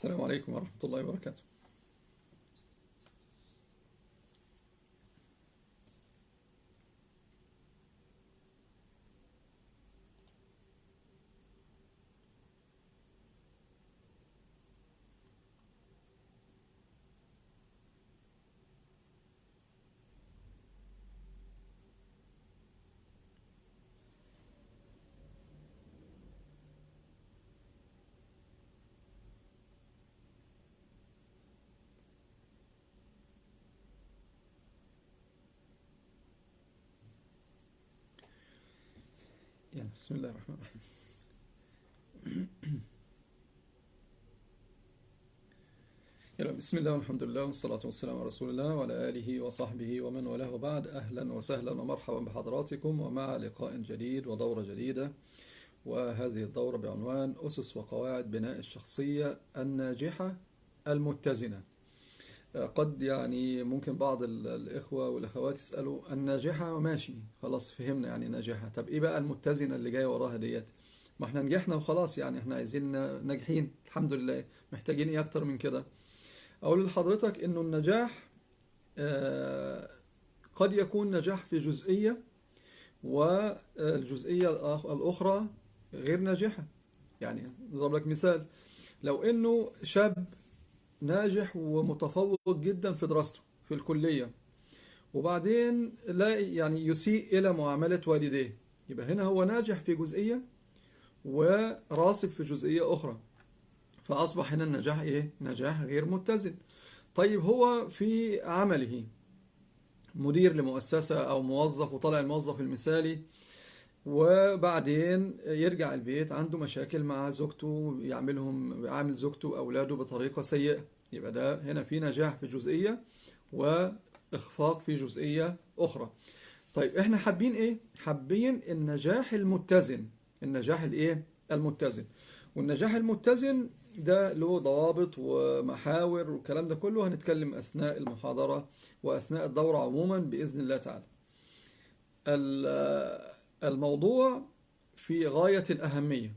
السلام عليكم ورحمة الله وبركاته يعني بسم الله الرحمن الرحيم يلا بسم الله والحمد لله والصلاة والسلام على رسول الله وعلى آله وصحبه ومن والاه وبعد أهلا وسهلا ومرحبا بحضراتكم ومع لقاء جديد ودورة جديدة وهذه الدورة بعنوان أسس وقواعد بناء الشخصية الناجحة المتزنة قد يعني ممكن بعض ال- الإخوة والأخوات يسألوا الناجحة ماشي خلاص فهمنا يعني ناجحة طب إيه بقى المتزنة اللي جاية وراها ديت ما احنا نجحنا وخلاص يعني احنا عايزين ناجحين الحمد لله محتاجين ايه أكتر من كده أقول لحضرتك إنه النجاح آه، قد يكون نجاح في جزئية والجزئية الآخ- الأخرى غير ناجحة يعني نضرب لك مثال لو إنه شاب ناجح ومتفوق جدا في دراسته في الكلية وبعدين لا يعني يسيء إلى معاملة والديه يبقى هنا هو ناجح في جزئية وراسب في جزئية أخرى فأصبح هنا النجاح إيه؟ نجاح غير متزن طيب هو في عمله مدير لمؤسسة أو موظف وطلع الموظف المثالي وبعدين يرجع البيت عنده مشاكل مع زوجته يعملهم يعامل زوجته وأولاده بطريقة سيئة يبقى ده هنا في نجاح في جزئية وإخفاق في جزئية أخرى طيب احنا حابين ايه؟ حابين النجاح المتزن النجاح الايه؟ المتزن والنجاح المتزن ده له ضوابط ومحاور والكلام ده كله هنتكلم أثناء المحاضرة وأثناء الدورة عموما بإذن الله تعالى ال- الموضوع في غاية الأهمية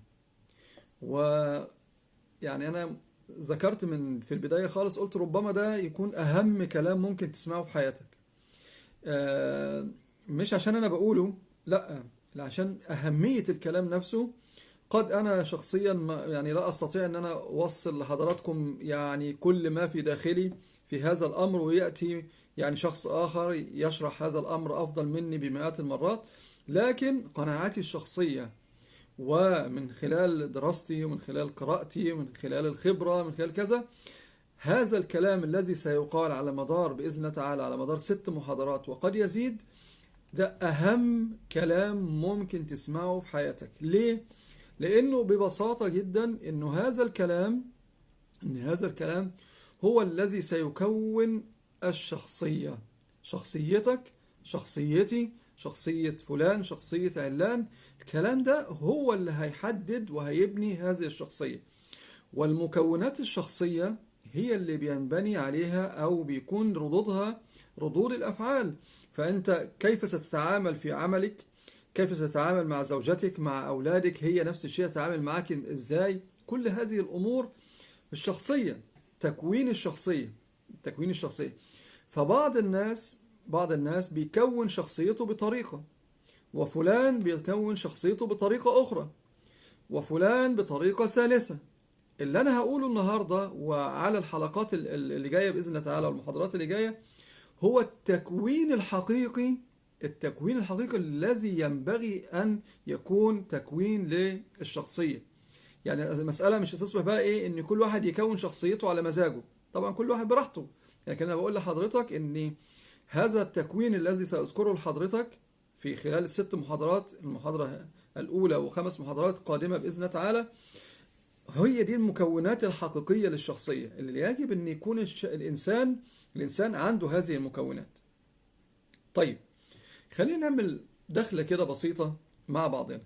ويعني أنا ذكرت من في البداية خالص قلت ربما ده يكون أهم كلام ممكن تسمعه في حياتك آه، مش عشان أنا بقوله لا لا عشان أهمية الكلام نفسه قد أنا شخصيا ما يعني لا أستطيع أن أنا أوصل لحضراتكم يعني كل ما في داخلي في هذا الأمر ويأتي يعني شخص آخر يشرح هذا الأمر أفضل مني بمئات المرات لكن قناعاتي الشخصية ومن خلال دراستي ومن خلال قراءتي ومن خلال الخبرة من خلال كذا هذا الكلام الذي سيقال على مدار بإذن الله تعالى على مدار ست محاضرات وقد يزيد ده أهم كلام ممكن تسمعه في حياتك ليه؟ لأنه ببساطة جدا أنه هذا الكلام أن هذا الكلام هو الذي سيكون الشخصية شخصيتك شخصيتي شخصية فلان شخصية علان الكلام ده هو اللي هيحدد وهيبني هذه الشخصية والمكونات الشخصية هي اللي بينبني عليها أو بيكون ردودها ردود الأفعال فأنت كيف ستتعامل في عملك كيف ستتعامل مع زوجتك مع أولادك هي نفس الشيء تتعامل معك إزاي كل هذه الأمور الشخصية تكوين الشخصية تكوين الشخصية فبعض الناس بعض الناس بيكون شخصيته بطريقة وفلان بيكون شخصيته بطريقة أخرى وفلان بطريقة ثالثة اللي أنا هقوله النهاردة وعلى الحلقات ال- ال- اللي جاية بإذن الله تعالى والمحاضرات اللي جاية هو التكوين الحقيقي التكوين الحقيقي الذي ينبغي أن يكون تكوين للشخصية يعني المسألة مش هتصبح بقى إيه إن كل واحد يكون شخصيته على مزاجه طبعا كل واحد براحته لكن أنا بقول لحضرتك إن هذا التكوين الذي سأذكره لحضرتك في خلال الست محاضرات المحاضرة الأولى وخمس محاضرات قادمة بإذن الله تعالى هي دي المكونات الحقيقية للشخصية اللي يجب أن يكون الش... الإنسان الإنسان عنده هذه المكونات طيب خلينا نعمل دخلة كده بسيطة مع بعضنا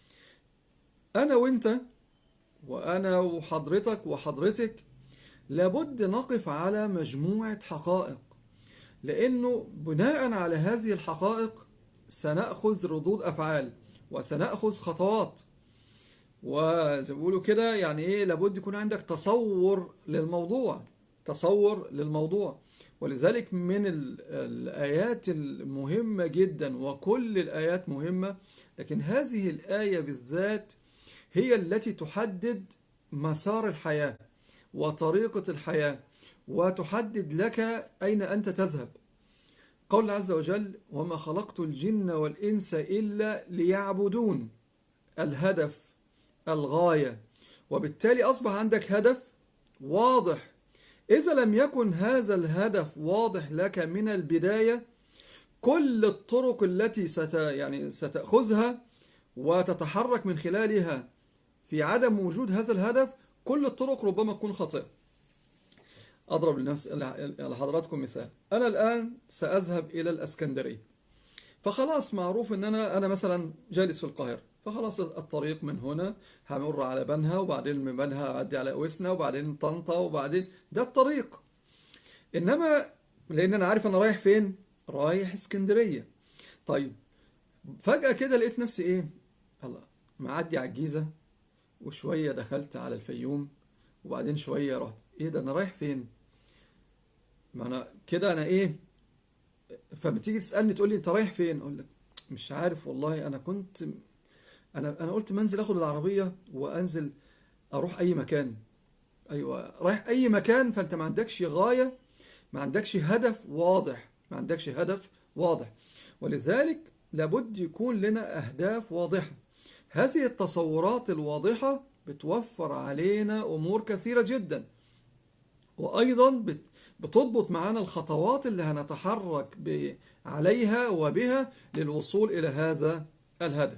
أنا وأنت وأنا وحضرتك وحضرتك لابد نقف على مجموعة حقائق لأنه بناء على هذه الحقائق سنأخذ ردود أفعال وسنأخذ خطوات وزي ما بيقولوا كده يعني ايه لابد يكون عندك تصور للموضوع تصور للموضوع ولذلك من ال- الآيات المهمة جدا وكل الآيات مهمة لكن هذه الآية بالذات هي التي تحدد مسار الحياة وطريقة الحياة وتحدد لك أين أنت تذهب قول الله عز وجل وما خلقت الجن والإنس إلا ليعبدون الهدف الغاية وبالتالي أصبح عندك هدف واضح إذا لم يكن هذا الهدف واضح لك من البداية كل الطرق التي ست يعني ستأخذها وتتحرك من خلالها في عدم وجود هذا الهدف كل الطرق ربما تكون خاطئة أضرب لنفس لحضراتكم مثال أنا الآن سأذهب إلى الأسكندرية فخلاص معروف ان انا انا مثلا جالس في القاهره فخلاص الطريق من هنا همر على بنها وبعدين من بنها اعدي على اوسنا وبعدين طنطا وبعدين ده الطريق انما لان انا عارف انا رايح فين رايح اسكندريه طيب فجاه كده لقيت نفسي ايه الله معدي على الجيزه وشويه دخلت على الفيوم وبعدين شويه رحت ايه ده انا رايح فين ما انا كده انا ايه فبتيجي تسالني تقول لي انت رايح فين اقول لك مش عارف والله انا كنت انا انا قلت منزل اخد العربيه وانزل اروح اي مكان ايوه رايح اي مكان فانت ما عندكش غايه ما عندكش هدف واضح ما عندكش هدف واضح ولذلك لابد يكون لنا اهداف واضحه هذه التصورات الواضحه بتوفر علينا امور كثيره جدا وايضا بت بتضبط معانا الخطوات اللي هنتحرك ب- عليها وبها للوصول إلى هذا الهدف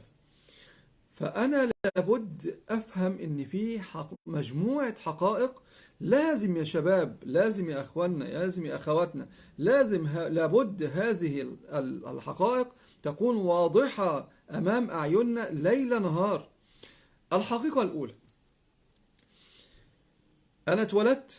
فأنا لابد أفهم إن في حق مجموعة حقائق لازم يا شباب لازم يا أخواننا لازم يا أخواتنا لازم ه... لابد هذه ال- ال- الحقائق تكون واضحة أمام أعيننا ليل نهار الحقيقة الأولى أنا اتولدت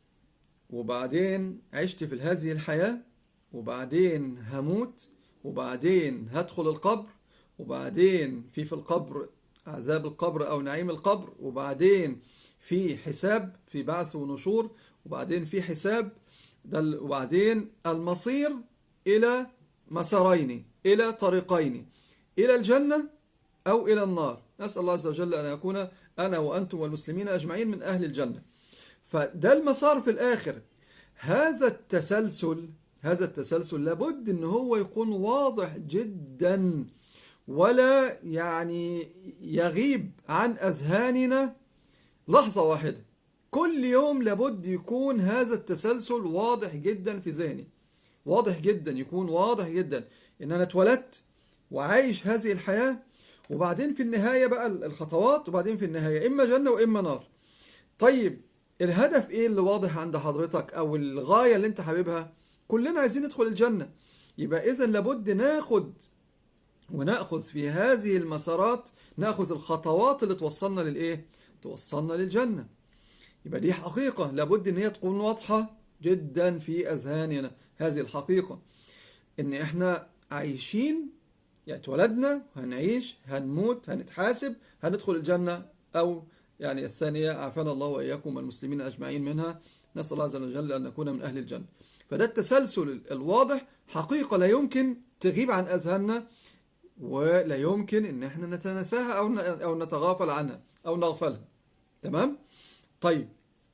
وبعدين عشت في هذه الحياة وبعدين هموت وبعدين هدخل القبر وبعدين في في القبر عذاب القبر أو نعيم القبر وبعدين في حساب في بعث ونشور وبعدين في حساب ده ال- وبعدين المصير إلى مسارين إلى طريقين إلى الجنة أو إلى النار نسأل الله عز وجل أن يكون أنا وأنتم والمسلمين أجمعين من أهل الجنة فده المسار في الآخر هذا التسلسل هذا التسلسل لابد ان هو يكون واضح جدا ولا يعني يغيب عن اذهاننا لحظة واحدة كل يوم لابد يكون هذا التسلسل واضح جدا في ذهني واضح جدا يكون واضح جدا ان انا اتولدت وعايش هذه الحياة وبعدين في النهاية بقى الخطوات وبعدين في النهاية اما جنة واما نار طيب الهدف ايه اللي واضح عند حضرتك او الغاية اللي انت حاببها كلنا عايزين ندخل الجنة يبقى اذا لابد ناخد وناخذ في هذه المسارات ناخذ الخطوات اللي توصلنا للايه توصلنا للجنة يبقى دي حقيقة لابد ان هي تكون واضحة جدا في اذهاننا هذه الحقيقة ان احنا عايشين يعني اتولدنا هنعيش هنموت هنتحاسب هندخل الجنة او يعني الثانية عافانا الله وإياكم والمسلمين أجمعين منها نسأل الله عز وجل أن نكون من أهل الجنة فده التسلسل الواضح حقيقة لا يمكن تغيب عن أذهاننا ولا يمكن ان احنا نتناساها او او نتغافل عنها او نغفلها تمام طيب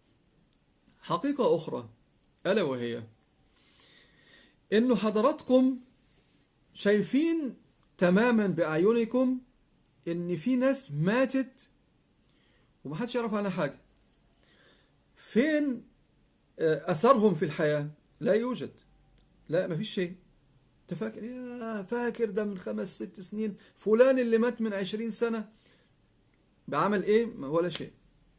حقيقة اخرى الا وهي انه حضراتكم شايفين تماما باعينكم ان في ناس ماتت ومحدش يعرف عنها حاجة فين اثرهم في الحياة لا يوجد لا مفيش شيء انت فاكر يا فاكر ده من خمس ست سنين فلان اللي مات من عشرين سنة بعمل ايه ولا شيء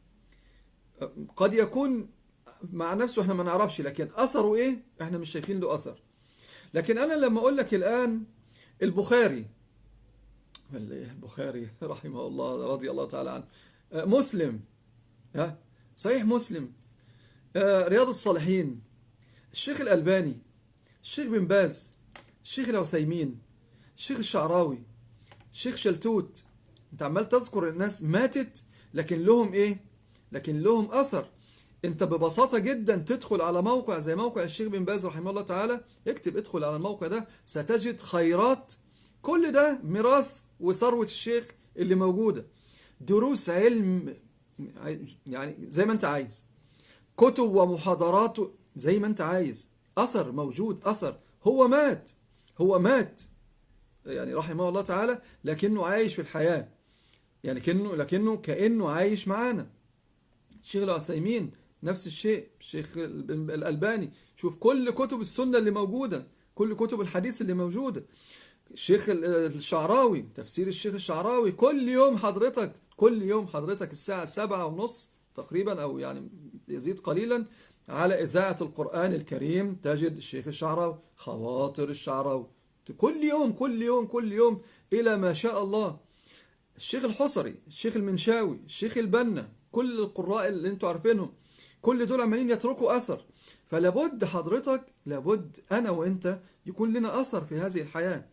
قد يكون مع نفسه احنا ما نعرفش لكن اثره ايه احنا مش شايفين له اثر لكن انا لما اقول لك الان البخاري البخاري رحمه الله رضي الله تعالى عنه مسلم ها صحيح مسلم رياض الصالحين الشيخ الألباني الشيخ بن باز الشيخ العثيمين الشيخ الشعراوي الشيخ شلتوت انت عمال تذكر الناس ماتت لكن لهم ايه لكن لهم اثر انت ببساطه جدا تدخل على موقع زي موقع الشيخ بن باز رحمه الله تعالى اكتب ادخل على الموقع ده ستجد خيرات كل ده ميراث وثروه الشيخ اللي موجوده دروس علم يعني زي ما انت عايز كتب ومحاضرات زي ما انت عايز اثر موجود اثر هو مات هو مات يعني رحمه الله تعالى لكنه عايش في الحياه يعني كأنه لكنه كأنه عايش معانا الشيخ العثيمين نفس الشيء الشيخ الألباني شوف كل كتب السنة اللي موجودة كل كتب الحديث اللي موجودة الشيخ الشعراوي تفسير الشيخ الشعراوي كل يوم حضرتك كل يوم حضرتك الساعة سبعة ونص تقريبا أو يعني يزيد قليلا على إذاعة القرآن الكريم تجد الشيخ الشعراوي خواطر الشعراوي كل يوم كل يوم كل يوم إلى ما شاء الله الشيخ الحصري الشيخ المنشاوي الشيخ البنا كل القراء اللي انتوا عارفينهم كل دول عمالين يتركوا اثر فلابد حضرتك لابد انا وانت يكون لنا اثر في هذه الحياه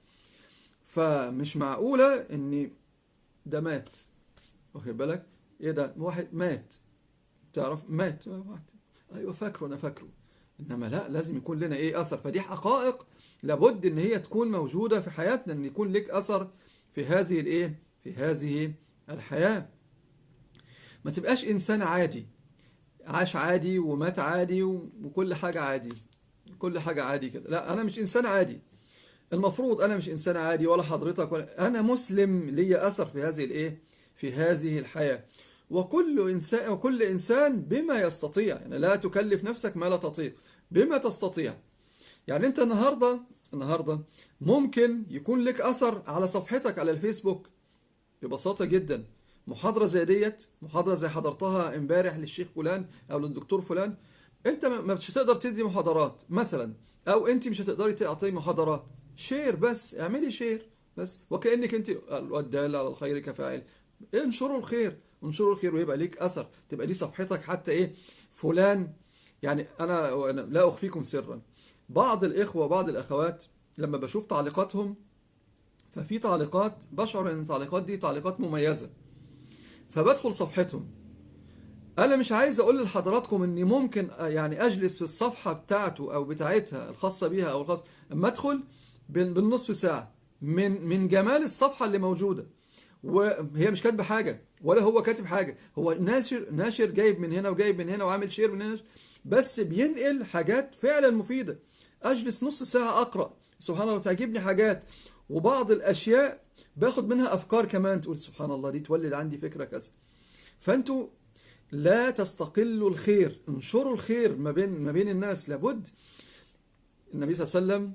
فمش معقوله ان ده مات واخد بالك ايه ده واحد مات تعرف مات واحد ايوه فاكره انا فاكره انما لا لازم يكون لنا ايه اثر فدي حقائق لابد ان هي تكون موجوده في حياتنا ان يكون لك اثر في هذه الايه في هذه الحياه ما تبقاش انسان عادي عاش عادي ومات عادي وكل حاجه عادي كل حاجه عادي كده لا انا مش انسان عادي المفروض انا مش انسان عادي ولا حضرتك ولا انا مسلم لي اثر في هذه الايه في هذه الحياه وكل انسان وكل انسان بما يستطيع يعني لا تكلف نفسك ما لا تطيق بما تستطيع يعني انت النهارده النهارده ممكن يكون لك اثر على صفحتك على الفيسبوك ببساطه جدا محاضره زي ديت محاضره زي حضرتها امبارح للشيخ فلان او للدكتور فلان انت ما مش هتقدر تدي محاضرات مثلا او انت مش هتقدري تعطي محاضرات شير بس اعملي شير بس وكانك انت الدال على الخير كفاعل انشروا الخير انشروا الخير ويبقى ليك اثر تبقى دي صفحتك حتى ايه فلان يعني انا لا اخفيكم سرا بعض الاخوه وبعض الاخوات لما بشوف تعليقاتهم ففي تعليقات بشعر ان التعليقات دي تعليقات مميزه فبدخل صفحتهم انا مش عايز اقول لحضراتكم اني ممكن يعني اجلس في الصفحه بتاعته او بتاعتها الخاصه بيها او الخاص اما ادخل بالنصف ساعه من من جمال الصفحه اللي موجوده وهي مش كاتبه حاجه ولا هو كاتب حاجه هو ناشر ناشر جايب من هنا وجايب من هنا وعامل شير من هنا بس بينقل حاجات فعلا مفيده اجلس نص ساعه اقرا سبحان الله تعجبني حاجات وبعض الاشياء باخد منها افكار كمان تقول سبحان الله دي تولد عندي فكره كذا فانتوا لا تستقلوا الخير انشروا الخير ما بين ما بين الناس لابد النبي صلى الله عليه وسلم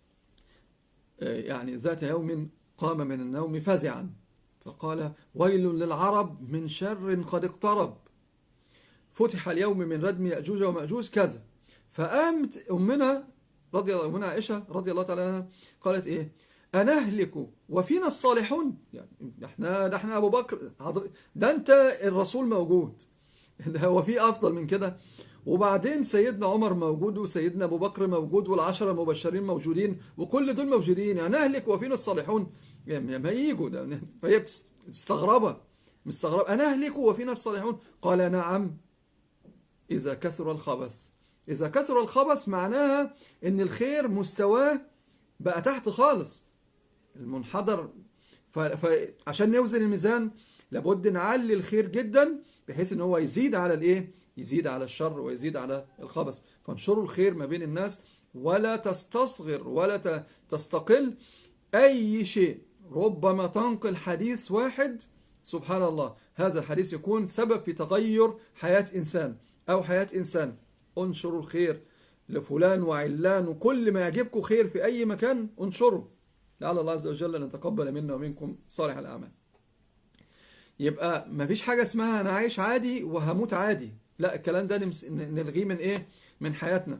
يعني ذات يوم قام من النوم فزعا فقال ويل للعرب من شر قد اقترب فتح اليوم من ردم يأجوج ومأجوج كذا فقامت أمنا رضي الله أمنا عائشة رضي الله تعالى عنها قالت إيه أنهلك وفينا الصالحون يعني احنا احنا أبو بكر ده أنت الرسول موجود ده هو في أفضل من كده وبعدين سيدنا عمر موجود وسيدنا أبو بكر موجود والعشرة المبشرين موجودين وكل دول موجودين يعني نهلك وفينا الصالحون يعني ما يجوا ده فهي مستغربة مستغربة أنهلك وفينا الصالحون قال نعم إذا كثر الخبث إذا كثر الخبث معناها إن الخير مستواه بقى تحت خالص المنحدر فعشان نوزن الميزان لابد نعلي الخير جدا بحيث ان هو يزيد على الايه يزيد على الشر ويزيد على الخبث فانشروا الخير ما بين الناس ولا تستصغر ولا تستقل اي شيء ربما تنقل حديث واحد سبحان الله هذا الحديث يكون سبب في تغير حياة إنسان أو حياة إنسان انشروا الخير لفلان وعلان وكل ما يعجبكم خير في أي مكان انشروا لعل الله عز وجل أن يتقبل منا ومنكم صالح الأعمال يبقى ما فيش حاجة اسمها أنا عايش عادي وهموت عادي لا الكلام ده نلغيه من إيه من حياتنا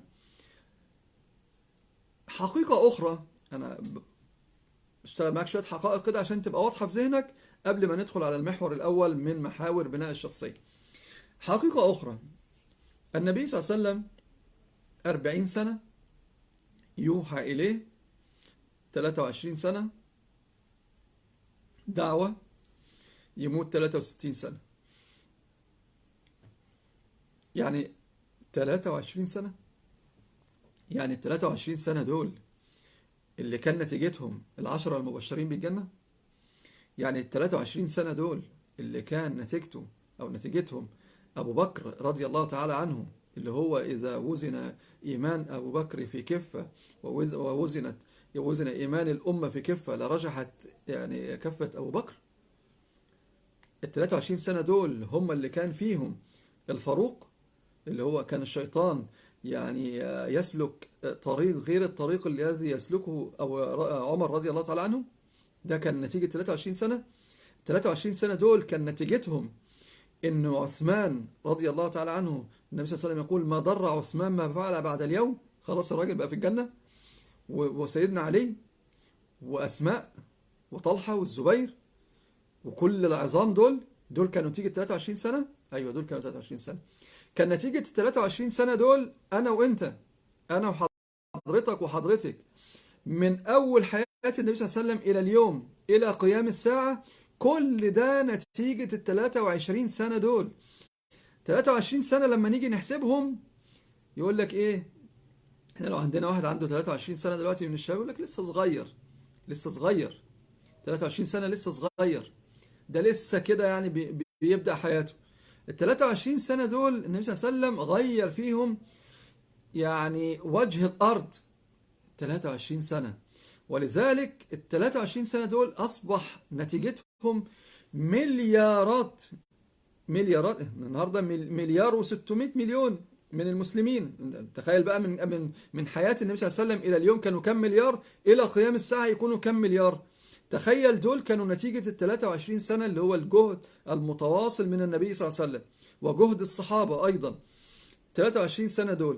حقيقة أخرى أنا اشتغل معاك شوية حقائق كده عشان تبقى واضحة في ذهنك قبل ما ندخل على المحور الأول من محاور بناء الشخصية حقيقة أخرى النبي صلى الله عليه وسلم أربعين سنة يوحى إليه 23 سنة دعوة يموت 63 سنة يعني 23 سنة يعني ال 23 سنة دول اللي كان نتيجتهم العشرة المبشرين بالجنة يعني ال 23 سنة دول اللي كان نتيجته أو نتيجتهم أبو بكر رضي الله تعالى عنه اللي هو إذا وزن إيمان أبو بكر في كفة ووز- ووزنت وزن إيمان الأمة في كفة لرجحت يعني كفة أبو بكر ال 23 سنة دول هم اللي كان فيهم الفاروق اللي هو كان الشيطان يعني يسلك طريق غير الطريق الذي يسلكه أو عمر رضي الله تعالى عنه ده كان نتيجة 23 سنة 23 سنة دول كان نتيجتهم إن عثمان رضي الله تعالى عنه النبي صلى الله عليه وسلم يقول ما ضر عثمان ما فعل بعد اليوم خلاص الراجل بقى في الجنة و- وسيدنا علي وأسماء وطلحة والزبير وكل العظام دول دول كانوا نتيجة 23 سنة أيوة دول كانوا 23 سنة كان نتيجة ال 23 سنة دول أنا وأنت أنا وحضرتك وحضرتك من أول حياة النبي صلى الله عليه وسلم إلى اليوم إلى قيام الساعة كل ده نتيجة ال 23 سنة دول 23 سنة لما نيجي نحسبهم يقول لك إيه احنا لو عندنا واحد عنده 23 سنة دلوقتي من الشباب يقول لك لسه صغير لسه صغير 23 سنة لسه صغير ده لسه كده يعني بي- بي- بيبدأ حياته ال 23 سنة دول النبي صلى الله عليه وسلم غير فيهم يعني وجه الأرض 23 سنة ولذلك ال 23 سنة دول أصبح نتيجتهم مليارات مليارات النهارده مل- مليار و600 مليون من المسلمين تخيل بقى من من من حياة النبي صلى الله عليه وسلم إلى اليوم كانوا كم مليار إلى قيام الساعة يكونوا كم مليار تخيل دول كانوا نتيجة ال 23 سنة اللي هو الجهد المتواصل من النبي صلى الله عليه وسلم وجهد الصحابة أيضا 23 سنة دول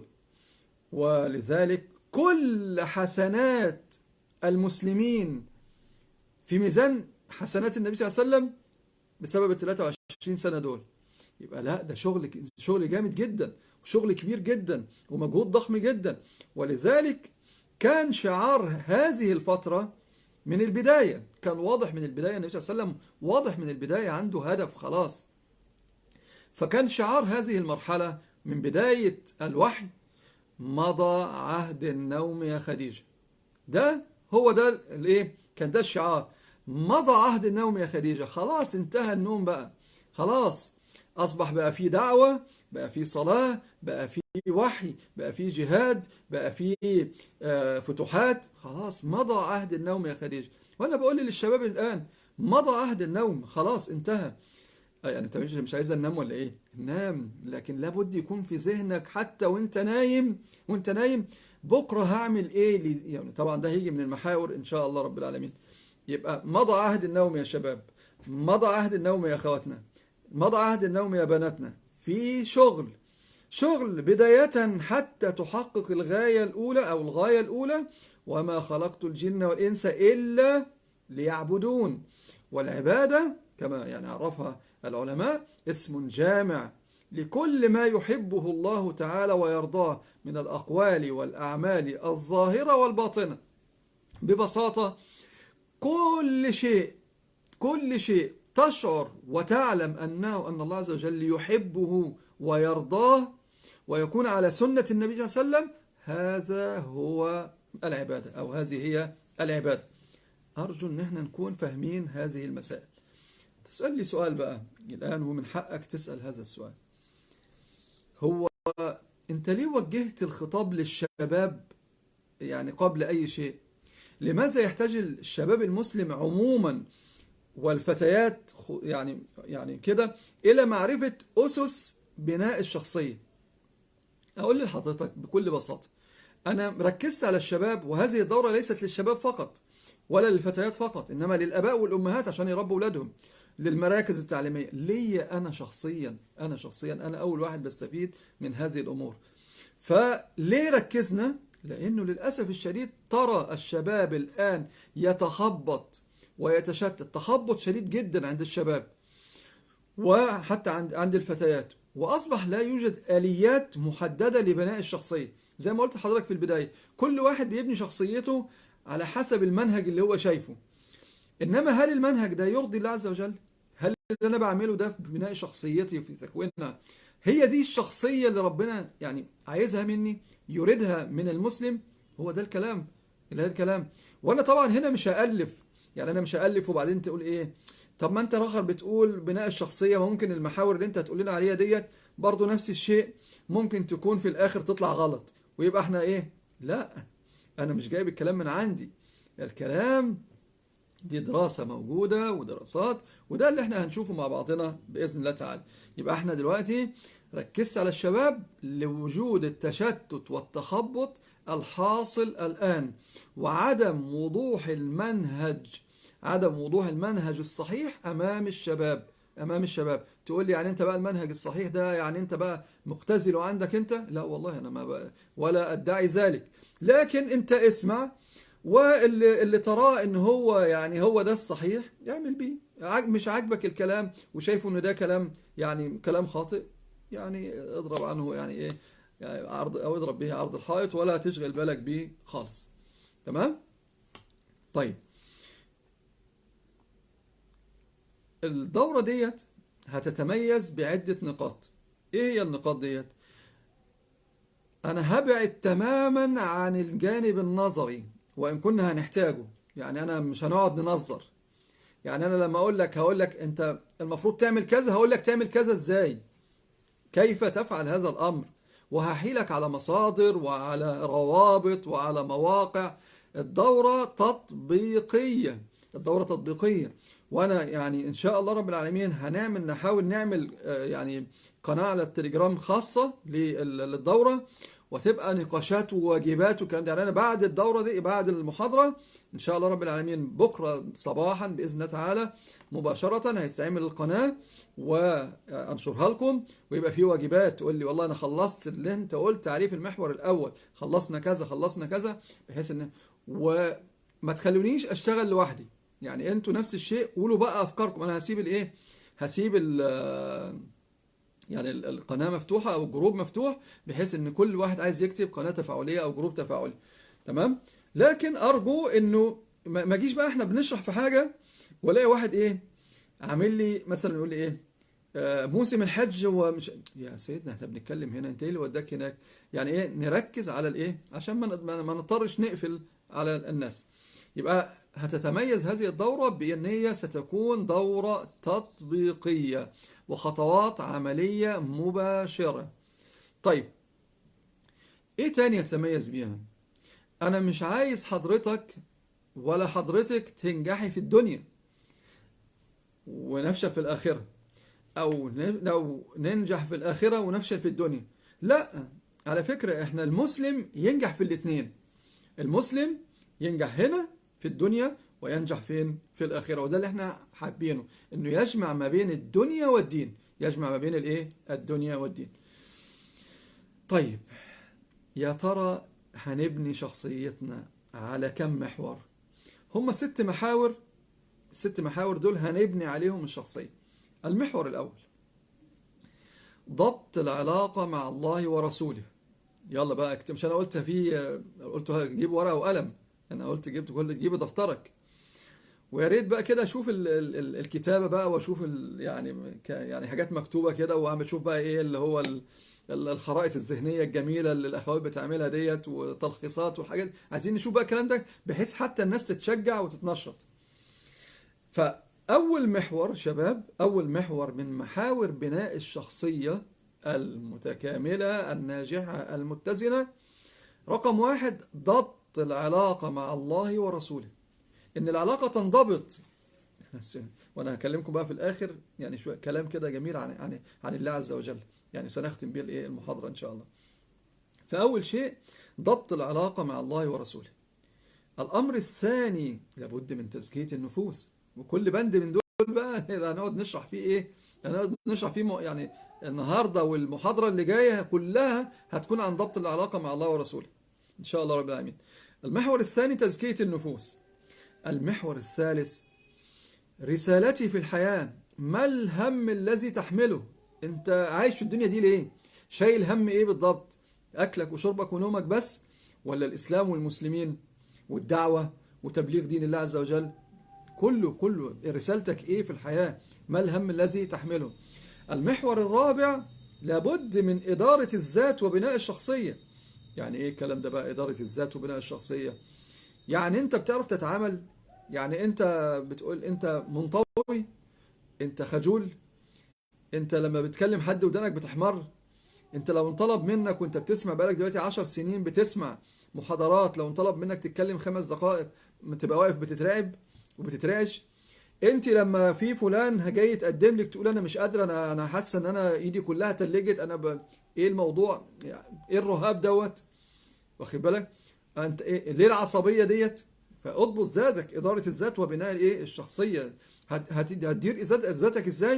ولذلك كل حسنات المسلمين في ميزان حسنات النبي صلى الله عليه وسلم بسبب ال 23 سنة دول يبقى لا ده شغل شغل جامد جدا وشغل كبير جدا ومجهود ضخم جدا ولذلك كان شعار هذه الفترة من البداية كان واضح من البداية النبي صلى الله عليه وسلم واضح من البداية عنده هدف خلاص فكان شعار هذه المرحلة من بداية الوحي مضى عهد النوم يا خديجة ده هو ده الايه كان ده الشعار مضى عهد النوم يا خديجة خلاص انتهى النوم بقى خلاص أصبح بقى في دعوة بقى في صلاة بقى في وحي بقى في جهاد بقى في آه، فتوحات خلاص مضى عهد النوم يا خديجة وأنا بقول للشباب الآن مضى عهد النوم خلاص انتهى آه، يعني انت مش مش عايز تنام ولا ايه نام لكن لابد يكون في ذهنك حتى وانت نايم وانت نايم بكره هعمل ايه لي يعني طبعا ده هيجي من المحاور ان شاء الله رب العالمين يبقى مضى عهد النوم يا شباب مضى عهد النوم يا اخواتنا مضى عهد النوم يا بناتنا في شغل شغل بداية حتى تحقق الغاية الأولى أو الغاية الأولى وما خلقت الجن والإنس إلا ليعبدون والعبادة كما يعني عرفها العلماء اسم جامع لكل ما يحبه الله تعالى ويرضاه من الأقوال والأعمال الظاهرة والباطنة ببساطة كل شيء كل شيء تشعر وتعلم أنه أن الله عز وجل يحبه ويرضاه ويكون على سنة النبي صلى الله عليه وسلم هذا هو العبادة أو هذه هي العبادة أرجو أن احنا نكون فاهمين هذه المسائل تسأل لي سؤال بقى الآن ومن حقك تسأل هذا السؤال هو أنت ليه وجهت الخطاب للشباب يعني قبل أي شيء لماذا يحتاج الشباب المسلم عموما والفتيات خ- يعني يعني كده إلى معرفة أسس بناء الشخصية أقول لحضرتك بكل بساطة أنا ركزت على الشباب وهذه الدورة ليست للشباب فقط ولا للفتيات فقط إنما للآباء والأمهات عشان يربوا أولادهم للمراكز التعليمية ليا أنا شخصيا أنا شخصيا أنا أول واحد بستفيد من هذه الأمور فليه ركزنا؟ لأنه للأسف الشديد ترى الشباب الآن يتخبط ويتشتت تخبط شديد جدا عند الشباب وحتى عند عند الفتيات واصبح لا يوجد اليات محدده لبناء الشخصيه زي ما قلت لحضرتك في البدايه كل واحد بيبني شخصيته على حسب المنهج اللي هو شايفه انما هل المنهج ده يرضي الله عز وجل هل اللي انا بعمله ده في بناء شخصيتي وفي تكوينها هي دي الشخصية اللي ربنا يعني عايزها مني يريدها من المسلم هو ده الكلام اللي هذا الكلام وانا طبعا هنا مش هألف يعني انا مش هألف وبعدين تقول ايه طب ما انت راخر بتقول بناء الشخصية ممكن المحاور اللي انت هتقول لنا عليها ديت برضو نفس الشيء ممكن تكون في الاخر تطلع غلط ويبقى احنا ايه لا انا مش جايب الكلام من عندي الكلام دي دراسة موجودة ودراسات وده اللي احنا هنشوفه مع بعضنا بإذن الله تعالى يبقى احنا دلوقتي ركزت على الشباب لوجود التشتت والتخبط الحاصل الآن وعدم وضوح المنهج عدم وضوح المنهج الصحيح أمام الشباب أمام الشباب تقول لي يعني أنت بقى المنهج الصحيح ده يعني أنت بقى مختزل عندك أنت لا والله أنا ما بقى ولا أدعي ذلك لكن أنت اسمع واللي اللي تراه ان هو يعني هو ده الصحيح اعمل بيه عاج- مش عاجبك الكلام وشايفه ان ده كلام يعني كلام خاطئ يعني اضرب عنه يعني ايه يعني عرض او اضرب به عرض الحائط ولا تشغل بالك بيه خالص تمام طيب الدورة ديت هتتميز بعدة نقاط ايه هي النقاط ديت انا هبعد تماما عن الجانب النظري وان كنا هنحتاجه يعني انا مش هنقعد ننظر يعني انا لما اقول لك هقول لك انت المفروض تعمل كذا هقول لك تعمل كذا ازاي كيف تفعل هذا الامر وهحيلك على مصادر وعلى روابط وعلى مواقع الدورة تطبيقية الدورة تطبيقية وانا يعني ان شاء الله رب العالمين هنعمل نحاول نعمل آه، يعني قناة على التليجرام خاصة لل- للدورة وتبقى نقاشات وواجبات والكلام ده يعني انا بعد الدورة دي بعد المحاضرة ان شاء الله رب العالمين بكرة صباحا باذن الله تعالى مباشرة هيتعمل القناة وانشرها لكم ويبقى في واجبات تقول لي والله انا خلصت اللي انت قلت عليه في المحور الاول خلصنا كذا خلصنا كذا بحيث ان وما تخلونيش اشتغل لوحدي يعني انتوا نفس الشيء قولوا بقى افكاركم انا هسيب الايه هسيب ال يعني ال- القناة مفتوحة او الجروب مفتوح بحيث ان كل واحد عايز يكتب قناة تفاعلية او جروب تفاعلي تمام لكن ارجو انه ما ما اجيش بقى احنا بنشرح في حاجة والاقي واحد ايه عامل لي مثلا يقول لي ايه آه، موسم الحج هو مش يا سيدنا احنا بنتكلم هنا انت ايه اللي وداك هناك يعني ايه نركز على الايه عشان ما ما ما نضطرش نقفل على الناس يبقى هتتميز هذه الدورة بأن هي ستكون دورة تطبيقية وخطوات عملية مباشرة طيب ايه تاني هتتميز بيها انا مش عايز حضرتك ولا حضرتك تنجحي في الدنيا ونفشل في الآخرة أو ن- لو ننجح في الآخرة ونفشل في الدنيا لا على فكرة احنا المسلم ينجح في الاتنين المسلم ينجح هنا في الدنيا وينجح فين في الآخرة وده اللي احنا حابينه انه يجمع ما بين الدنيا والدين يجمع ما بين الايه الدنيا والدين طيب يا ترى هنبني شخصيتنا على كم محور هم ست محاور الست محاور دول هنبني عليهم الشخصية المحور الأول ضبط العلاقة مع الله ورسوله يلا بقى اكتب مش انا قلت في قلت جيب ورقة وقلم انا قلت جبت كل جيب دفترك ويا ريت بقى كده اشوف ال ال ال الكتابة بقى واشوف ال يعني ك- يعني حاجات مكتوبة كده وعم اشوف بقى ايه اللي هو ال ال- الخرائط الذهنية الجميلة اللي الأخوات بتعملها ديت وتلخيصات والحاجات عايزين نشوف بقى الكلام ده بحيث حتى الناس تتشجع وتتنشط فأول محور شباب أول محور من محاور بناء الشخصية المتكاملة الناجحة المتزنة رقم واحد ضبط العلاقة مع الله ورسوله إن العلاقة تنضبط وأنا هكلمكم بقى في الآخر يعني شوية كلام كده جميل عن عن عن الله عز وجل يعني سنختم بيه الإيه المحاضرة إن شاء الله فأول شيء ضبط العلاقة مع الله ورسوله الأمر الثاني لابد من تزكية النفوس وكل بند من دول بقى هنقعد نشرح فيه إيه هنقعد نشرح فيه م- يعني النهاردة والمحاضرة اللي جاية كلها هتكون عن ضبط العلاقة مع الله ورسوله إن شاء الله رب العالمين المحور الثاني تزكية النفوس المحور الثالث رسالتي في الحياة ما الهم الذي تحمله انت عايش في الدنيا دي ليه شايل هم ايه بالضبط اكلك وشربك ونومك بس ولا الاسلام والمسلمين والدعوة وتبليغ دين الله عز وجل كله كله رسالتك ايه في الحياة ما الهم الذي تحمله المحور الرابع لابد من إدارة الذات وبناء الشخصية يعني إيه الكلام ده بقى إدارة الذات وبناء الشخصية يعني أنت بتعرف تتعامل يعني أنت بتقول أنت منطوي أنت خجول أنت لما بتكلم حد ودانك بتحمر أنت لو انطلب منك وأنت بتسمع بقالك دلوقتي عشر سنين بتسمع محاضرات لو انطلب منك تتكلم خمس دقائق تبقى واقف بتترعب وبتترعش انت لما في فلان جاي يتقدم لك تقول انا مش قادر انا انا حاسه ان انا ايدي كلها تلجت انا ب... ايه الموضوع يعني ايه الرهاب دوت واخد بالك انت ايه ليه العصبيه ديت فاضبط ذاتك اداره الذات وبناء الايه الشخصيه هت... هت... هتدير ذاتك ازاي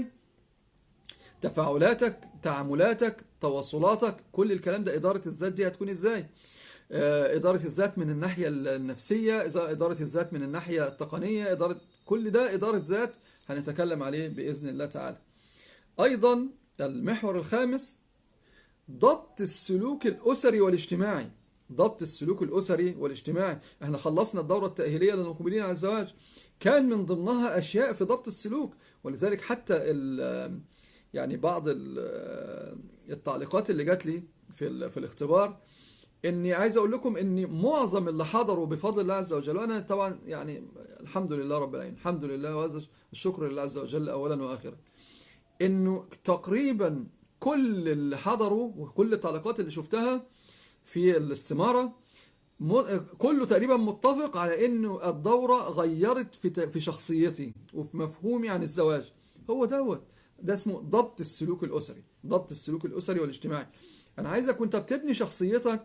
تفاعلاتك تعاملاتك تواصلاتك كل الكلام ده اداره الذات دي هتكون ازاي إدارة الذات من الناحية النفسية إدارة الذات من الناحية التقنية إدارة كل ده إدارة ذات هنتكلم عليه بإذن الله تعالى أيضا المحور الخامس ضبط السلوك الأسري والاجتماعي ضبط السلوك الأسري والاجتماعي احنا خلصنا الدورة التأهيلية للمقبلين على الزواج كان من ضمنها أشياء في ضبط السلوك ولذلك حتى يعني بعض التعليقات اللي جات لي في, في الاختبار اني عايز اقول لكم ان معظم اللي حضروا بفضل الله عز وجل وانا طبعا يعني الحمد لله رب العالمين الحمد لله وهذا الشكر لله عز وجل اولا واخرا انه تقريبا كل اللي حضروا وكل التعليقات اللي شفتها في الاستماره كله تقريبا متفق على انه الدوره غيرت في في شخصيتي وفي مفهومي عن الزواج هو دوت ده اسمه ضبط السلوك الاسري ضبط السلوك الاسري والاجتماعي انا عايزك وانت بتبني شخصيتك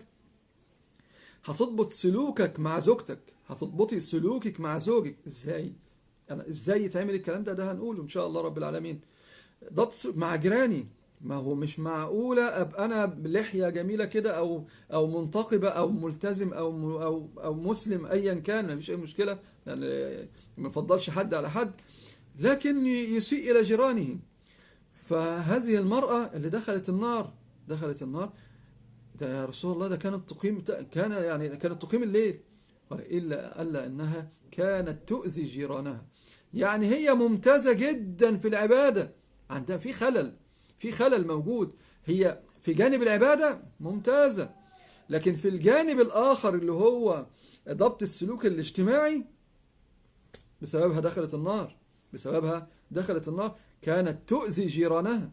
هتضبط سلوكك مع زوجتك هتضبطي سلوكك مع زوجك ازاي انا ازاي يتعمل الكلام ده ده هنقوله ان شاء الله رب العالمين ضبط مع جيراني ما هو مش معقولة ابقى انا بلحية جميلة كده او او منتقبة او ملتزم او او او مسلم ايا كان ما فيش اي مشكلة يعني ما نفضلش حد على حد لكن يسيء الى جيرانه فهذه المرأة اللي دخلت النار دخلت النار ده يا رسول الله ده كانت تقيم كان يعني كانت تقيم الليل قال إلا ألا أنها كانت تؤذي جيرانها يعني هي ممتازة جدا في العبادة عندها في خلل في خلل موجود هي في جانب العبادة ممتازة لكن في الجانب الآخر اللي هو ضبط السلوك الاجتماعي بسببها دخلت النار بسببها دخلت النار كانت تؤذي جيرانها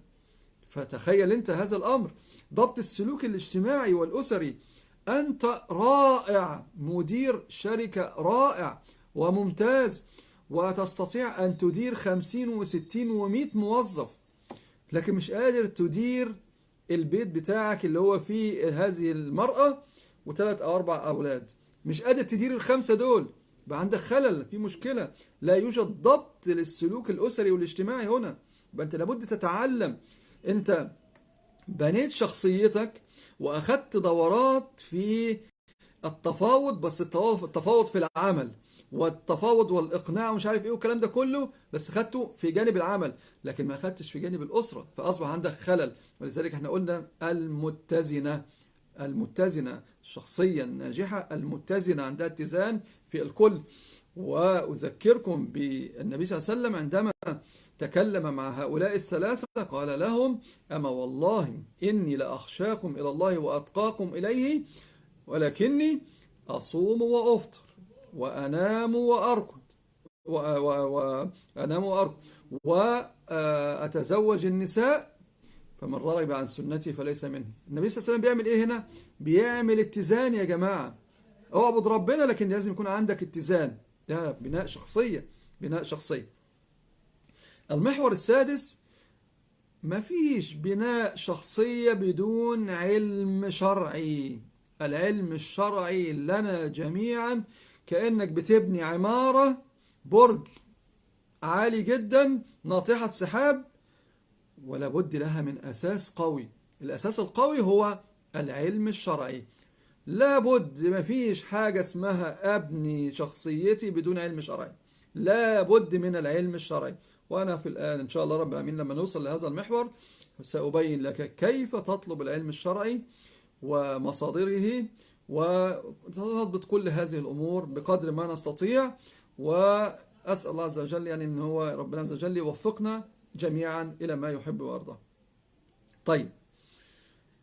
فتخيل انت هذا الأمر ضبط السلوك الاجتماعي والأسري أنت رائع مدير شركة رائع وممتاز وتستطيع أن تدير خمسين وستين ومئة موظف لكن مش قادر تدير البيت بتاعك اللي هو فيه هذه المرأة وثلاث أو أربع أولاد مش قادر تدير الخمسة دول يبقى عندك خلل في مشكلة لا يوجد ضبط للسلوك الأسري والاجتماعي هنا يبقى أنت لابد تتعلم أنت بنيت شخصيتك واخدت دورات في التفاوض بس التفاوض في العمل والتفاوض والاقناع ومش عارف ايه والكلام ده كله بس خدته في جانب العمل لكن ما خدتش في جانب الاسره فاصبح عندك خلل ولذلك احنا قلنا المتزنه المتزنه الشخصيه الناجحه المتزنه عندها اتزان في الكل واذكركم بالنبي صلى الله عليه وسلم عندما تكلم مع هؤلاء الثلاثة قال لهم أما والله إني لأخشاكم إلى الله وأتقاكم إليه ولكني أصوم وأفطر وأنام وأرقد وأنام وأرقد وأتزوج النساء فمن رغب عن سنتي فليس مني النبي صلى الله عليه وسلم بيعمل إيه هنا بيعمل اتزان يا جماعة اعبد ربنا لكن لازم يكون عندك اتزان ده بناء شخصية بناء شخصية المحور السادس مفيش بناء شخصية بدون علم شرعي العلم الشرعي لنا جميعا كأنك بتبني عمارة برج عالي جدا ناطحة سحاب ولا بد لها من أساس قوي الأساس القوي هو العلم الشرعي لابد مفيش حاجة اسمها أبني شخصيتي بدون علم شرعي لابد من العلم الشرعي وأنا في الآن إن شاء الله رب العالمين لما نوصل لهذا المحور سأبين لك كيف تطلب العلم الشرعي ومصادره وتضبط كل هذه الأمور بقدر ما نستطيع وأسأل الله عز وجل يعني أن هو ربنا عز وجل يوفقنا جميعا إلى ما يحب ويرضى طيب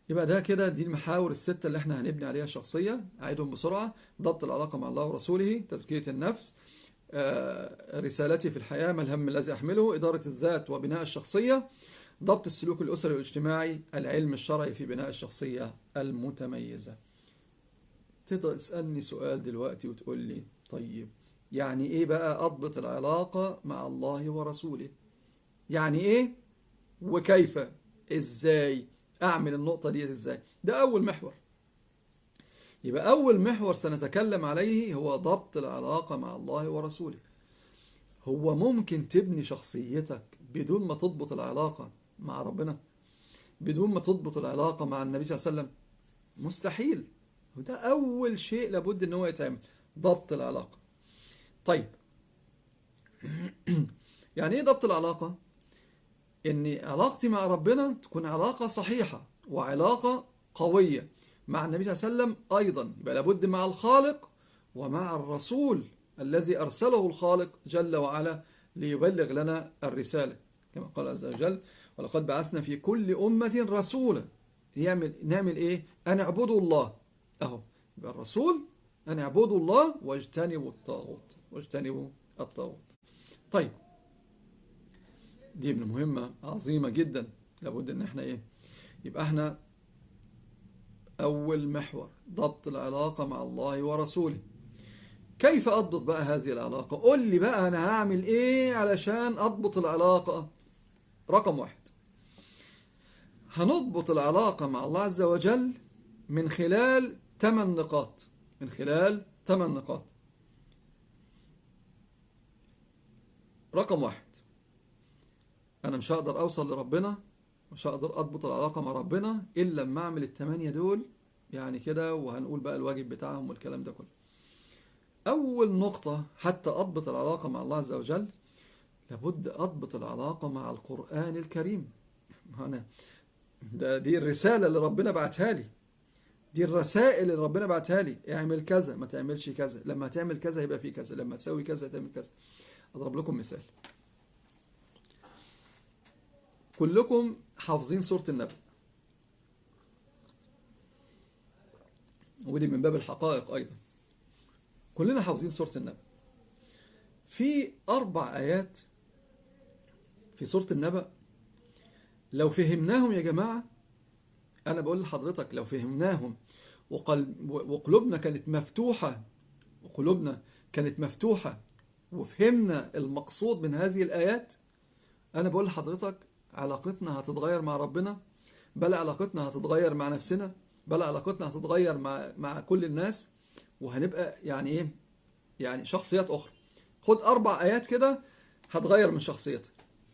يبقى ده كده دي المحاور الستة اللي احنا هنبني عليها الشخصية أعيدهم بسرعة ضبط العلاقة مع الله ورسوله تزكية النفس آه، رسالتي في الحياة ما الهم الذي أحمله إدارة الذات وبناء الشخصية ضبط السلوك الأسري والاجتماعي العلم الشرعي في بناء الشخصية المتميزة تقدر تسألني سؤال دلوقتي وتقول لي طيب يعني إيه بقى أضبط العلاقة مع الله ورسوله يعني إيه وكيف إزاي أعمل النقطة دي إزاي ده أول محور يبقى أول محور سنتكلم عليه هو ضبط العلاقة مع الله ورسوله هو ممكن تبني شخصيتك بدون ما تضبط العلاقة مع ربنا بدون ما تضبط العلاقة مع النبي صلى الله عليه وسلم مستحيل وده أول شيء لابد إن هو يتعمل ضبط العلاقة طيب يعني إيه ضبط العلاقة؟ إن علاقتي مع ربنا تكون علاقة صحيحة وعلاقة قوية مع النبي صلى الله عليه وسلم أيضا يبقى لابد مع الخالق ومع الرسول الذي أرسله الخالق جل وعلا ليبلغ لنا الرسالة كما قال عز وجل ولقد بعثنا في كل أمة رسولا يعمل نعمل إيه؟ أن اعبدوا الله أهو يبقى الرسول أن اعبدوا الله واجتنبوا الطاغوت واجتنبوا الطاغوت طيب دي من مهمة عظيمة جدا لابد ان احنا ايه يبقى احنا اول محور ضبط العلاقة مع الله ورسوله كيف اضبط بقى هذه العلاقة قول لي بقى انا هعمل ايه علشان اضبط العلاقة رقم واحد هنضبط العلاقة مع الله عز وجل من خلال ثمان نقاط من خلال ثمان نقاط رقم واحد انا مش هقدر اوصل لربنا مش هقدر اضبط العلاقة مع ربنا الا لما اعمل الثمانية دول يعني كده وهنقول بقى الواجب بتاعهم والكلام ده كله اول نقطة حتى اضبط العلاقة مع الله عز وجل لابد اضبط العلاقة مع القرآن الكريم انا ده دي الرسالة اللي ربنا بعتها لي دي الرسائل اللي ربنا بعتها لي اعمل كذا ما تعملش كذا لما تعمل كذا يبقى في كذا لما تسوي كذا تعمل كذا اضرب لكم مثال كلكم حافظين سورة النبأ ودي من باب الحقائق أيضا كلنا حافظين سورة النبأ في أربع آيات في سورة النبأ لو فهمناهم يا جماعة أنا بقول لحضرتك لو فهمناهم وقلب وقلوبنا كانت مفتوحة وقلوبنا كانت مفتوحة وفهمنا المقصود من هذه الآيات أنا بقول لحضرتك علاقتنا هتتغير مع ربنا بل علاقتنا هتتغير مع نفسنا بل علاقتنا هتتغير مع مع كل الناس وهنبقى يعني ايه يعني شخصيات اخرى خد اربع ايات كده هتغير من شخصيتك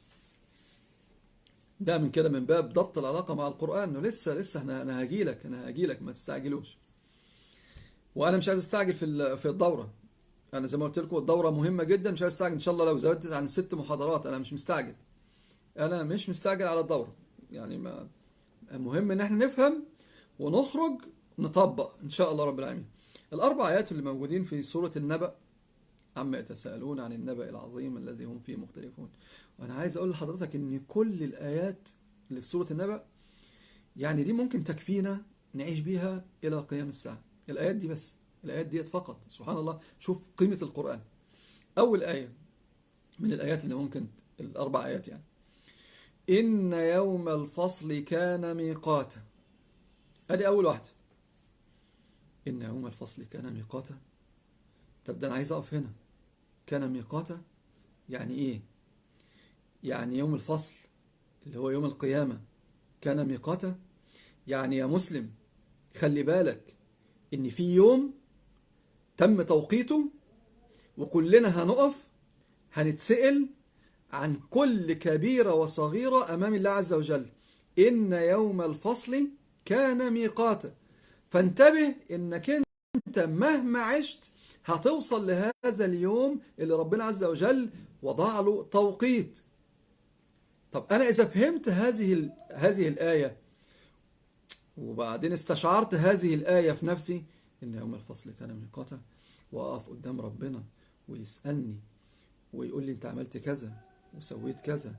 ده من كده من باب ضبط العلاقه مع القران انه لسه لسه انا انا هاجي لك انا هاجي لك ما تستعجلوش وانا مش عايز استعجل في في الدوره انا زي ما قلت لكم الدوره مهمه جدا مش عايز استعجل ان شاء الله لو زودت عن ست محاضرات انا مش مستعجل انا مش مستعجل على الدوره يعني ما المهم ان احنا نفهم ونخرج نطبق ان شاء الله رب العالمين الاربع ايات اللي موجودين في سوره النبأ عما يتساءلون عن النبأ العظيم الذي هم فيه مختلفون وانا عايز اقول لحضرتك ان كل الايات اللي في سوره النبأ يعني دي ممكن تكفينا نعيش بيها الى قيام الساعه الايات دي بس الايات ديت فقط سبحان الله شوف قيمه القران اول ايه من الايات اللي ممكن الاربع ايات يعني إن يوم الفصل كان ميقاتا أدي أول واحدة إن يوم الفصل كان ميقاتا طب ده أنا عايز أقف هنا كان ميقاتا يعني إيه يعني يوم الفصل اللي هو يوم القيامة كان ميقاتا يعني يا مسلم خلي بالك إن في يوم تم توقيته وكلنا هنقف هنتسأل عن كل كبيرة وصغيرة أمام الله عز وجل إن يوم الفصل كان ميقاتا فانتبه إنك أنت مهما عشت هتوصل لهذا اليوم اللي ربنا عز وجل وضع له توقيت طب أنا إذا فهمت هذه هذه الآية وبعدين استشعرت هذه الآية في نفسي إن يوم الفصل كان ميقاتا وأقف قدام ربنا ويسألني ويقول لي أنت عملت كذا وسويت كذا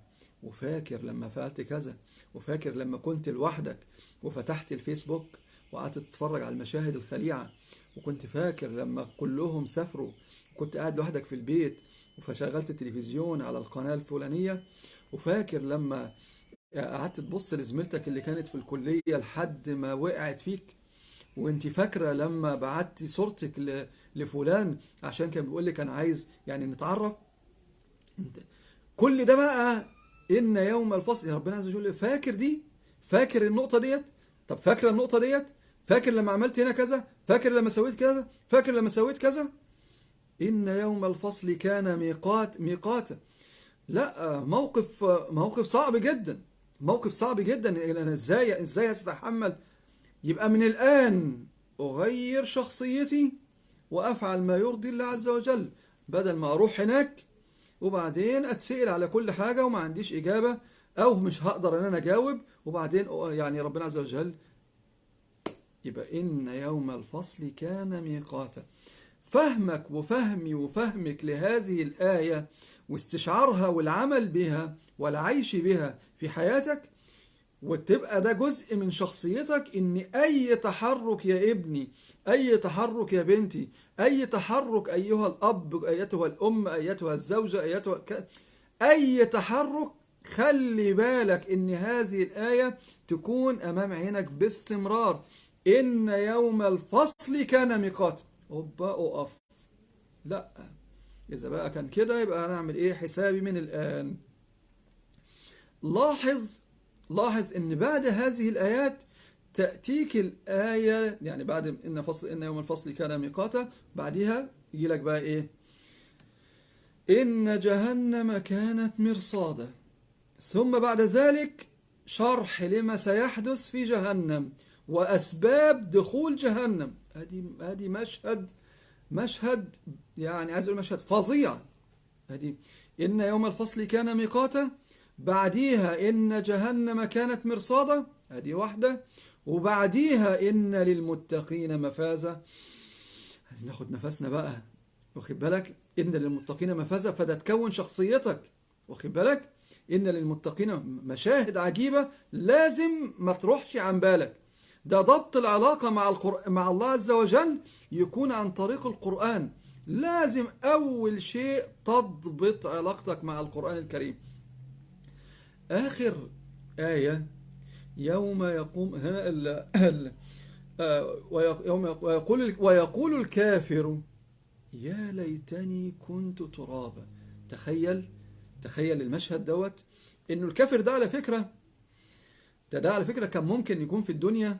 وفاكر لما فعلت كذا وفاكر لما كنت لوحدك وفتحت الفيسبوك وقعدت تتفرج على المشاهد الخليعة وكنت فاكر لما كلهم سافروا وكنت قاعد لوحدك في البيت فشغلت التلفزيون على القناة الفلانية وفاكر لما قعدت تبص لزميلتك اللي كانت في الكلية لحد ما وقعت فيك وانت فاكرة لما بعتي صورتك ل- لفلان عشان كان بيقول لك انا عايز يعني نتعرف انت كل ده بقى ان يوم الفصل يا ربنا عز وجل فاكر دي فاكر النقطة ديت طب فاكر النقطة ديت فاكر لما عملت هنا كذا فاكر لما سويت كذا فاكر لما سويت كذا إن يوم الفصل كان ميقات ميقاتا لا موقف موقف صعب جدا موقف صعب جدا انا ازاي ازاي استحمل يبقى من الآن أغير شخصيتي وأفعل ما يرضي الله عز وجل بدل ما أروح هناك وبعدين أتسأل على كل حاجة وما عنديش إجابة أو مش هقدر إن أنا أجاوب وبعدين يعني ربنا عز وجل يبقى إن يوم الفصل كان ميقاتا فهمك وفهمي وفهمك لهذه الآية واستشعارها والعمل بها والعيش بها في حياتك وتبقى ده جزء من شخصيتك ان اي تحرك يا ابني اي تحرك يا بنتي اي تحرك ايها الاب ايتها الام ايتها الزوجة ايتها ك... اي تحرك خلي بالك ان هذه الآية تكون امام عينك باستمرار ان يوم الفصل كان ميقات اوبا اقف لا اذا بقى كان كده يبقى هنعمل ايه حسابي من الان لاحظ لاحظ ان بعد هذه الايات تاتيك الايه يعني بعد ان فصل ان يوم الفصل كان ميقاتا بعدها يجي لك بقى ايه ان جهنم كانت مرصادا ثم بعد ذلك شرح لما سيحدث في جهنم واسباب دخول جهنم ادي ادي مشهد مشهد يعني عايز اقول مشهد فظيع ادي ان يوم الفصل كان ميقاتا بعديها إن جهنم كانت مرصادا هذه واحدة وبعديها إن للمتقين مفازة عايزين ناخد نفسنا بقى واخد بالك إن للمتقين مفازة فده تكون شخصيتك واخد بالك إن للمتقين مشاهد عجيبة لازم ما تروحش عن بالك ده ضبط العلاقة مع القر... مع الله عز وجل يكون عن طريق القرآن لازم أول شيء تضبط علاقتك مع القرآن الكريم آخر آية يوم يقوم هنا ال ال يوم ويقول ويقول الكافر يا ليتني كنت ترابا تخيل تخيل المشهد دوت انه الكافر ده على فكرة ده ده على فكرة كان ممكن يكون في الدنيا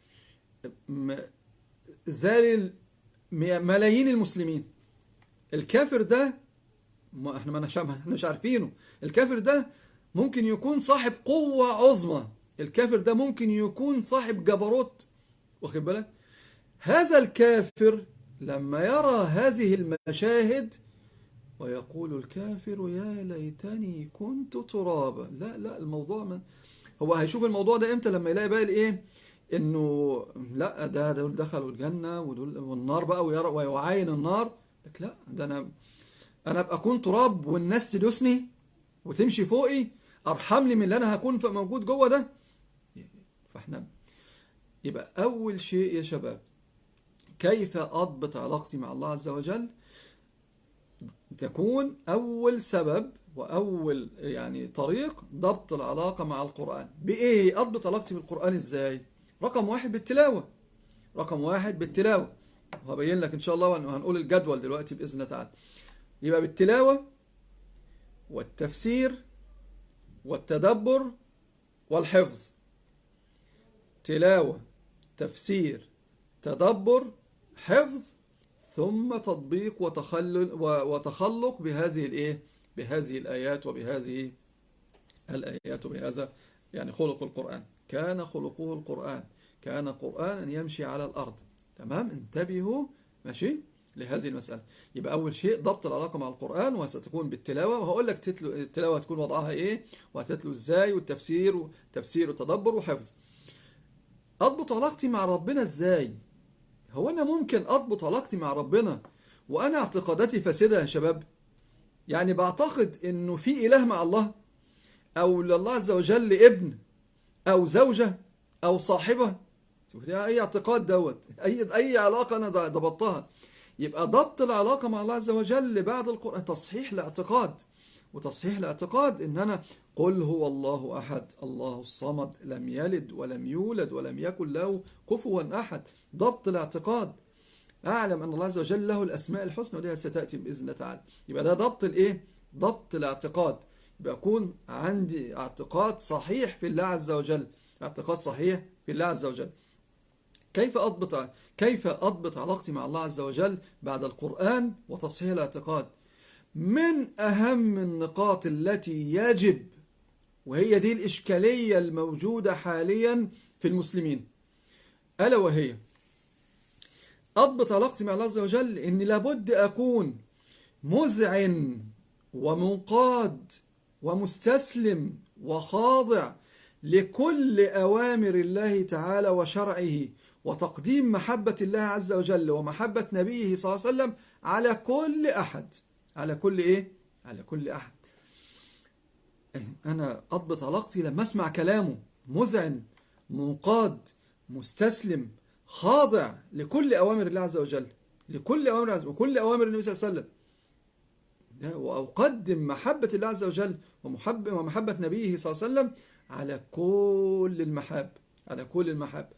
زي ملايين المسلمين الكافر ده ما احنا ما احنا مش عارفينه الكافر ده ممكن يكون صاحب قوة عظمى الكافر ده ممكن يكون صاحب جبروت واخد بالك هذا الكافر لما يرى هذه المشاهد ويقول الكافر يا ليتني كنت ترابا لا لا الموضوع ما هو هيشوف الموضوع ده امتى لما يلاقي بقى الايه انه لا ده دول دخلوا الجنة ودول والنار بقى ويرى ويعاين النار لك لا ده انا انا ابقى اكون تراب والناس تدوسني وتمشي فوقي ارحم لي من اللي انا هكون موجود جوه ده فاحنا يبقى اول شيء يا شباب كيف اضبط علاقتي مع الله عز وجل تكون اول سبب واول يعني طريق ضبط العلاقه مع القران بايه اضبط علاقتي بالقران ازاي رقم واحد بالتلاوه رقم واحد بالتلاوه وهبين لك ان شاء الله وهنقول الجدول دلوقتي باذن الله تعالى يبقى بالتلاوه والتفسير والتدبر والحفظ تلاوة تفسير تدبر حفظ ثم تطبيق وتخلل وتخلق بهذه الايه بهذه الايات وبهذه الايات وبهذا يعني خلق القرآن كان خلقه القرآن كان قرآنا يمشي على الأرض تمام انتبهوا ماشي لهذه المسألة يبقى أول شيء ضبط العلاقة مع القرآن وستكون بالتلاوة وهقول لك تتلو التلاوة تكون وضعها إيه وهتتلو إزاي والتفسير وتفسير وتدبر وحفظ أضبط علاقتي مع ربنا إزاي هو أنا ممكن أضبط علاقتي مع ربنا وأنا اعتقاداتي فاسدة يا شباب يعني بعتقد إنه في إله مع الله او لله عز وجل ابن او زوجة او صاحبة شوف اي اعتقاد دوت اي اي علاقة انا ضبطتها يبقى ضبط العلاقة مع الله عز وجل بعد القرآن تصحيح الاعتقاد وتصحيح الاعتقاد ان انا قل هو الله احد الله الصمد لم يلد ولم يولد ولم يكن له كفوا احد ضبط الاعتقاد اعلم ان الله عز وجل له الاسماء الحسنى ودي ستاتي باذن الله تعالى يبقى ده ضبط الايه ضبط الاعتقاد يبقى يكون عندي اعتقاد صحيح في الله عز وجل اعتقاد صحيح في الله عز وجل كيف أضبط كيف أضبط علاقتي مع الله عز وجل بعد القرآن وتصحيح الاعتقاد من أهم النقاط التي يجب وهي دي الإشكالية الموجودة حاليا في المسلمين ألا وهي أضبط علاقتي مع الله عز وجل إن لابد أكون مذعن ومنقاد ومستسلم وخاضع لكل أوامر الله تعالى وشرعه وتقديم محبة الله عز وجل ومحبة نبيه صلى الله عليه وسلم على كل أحد على كل إيه؟ على كل أحد أنا أضبط علاقتي لما أسمع كلامه مذعن منقاد مستسلم خاضع لكل أوامر الله عز وجل لكل أوامر عز وكل أوامر النبي صلى الله عليه وسلم وأقدم محبة الله عز وجل ومحب ومحبة نبيه صلى الله عليه وسلم على كل المحاب على كل المحاب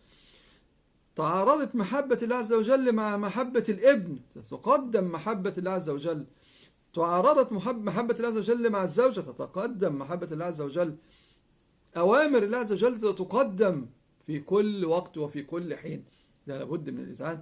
تعارضت محبة الله عز وجل مع محبة الابن تقدم محبة الله عز وجل تعارضت محبة الله عز وجل مع الزوجة تتقدم محبة الله عز وجل أوامر الله عز وجل تقدم في كل وقت وفي كل حين ده لابد من الإذعان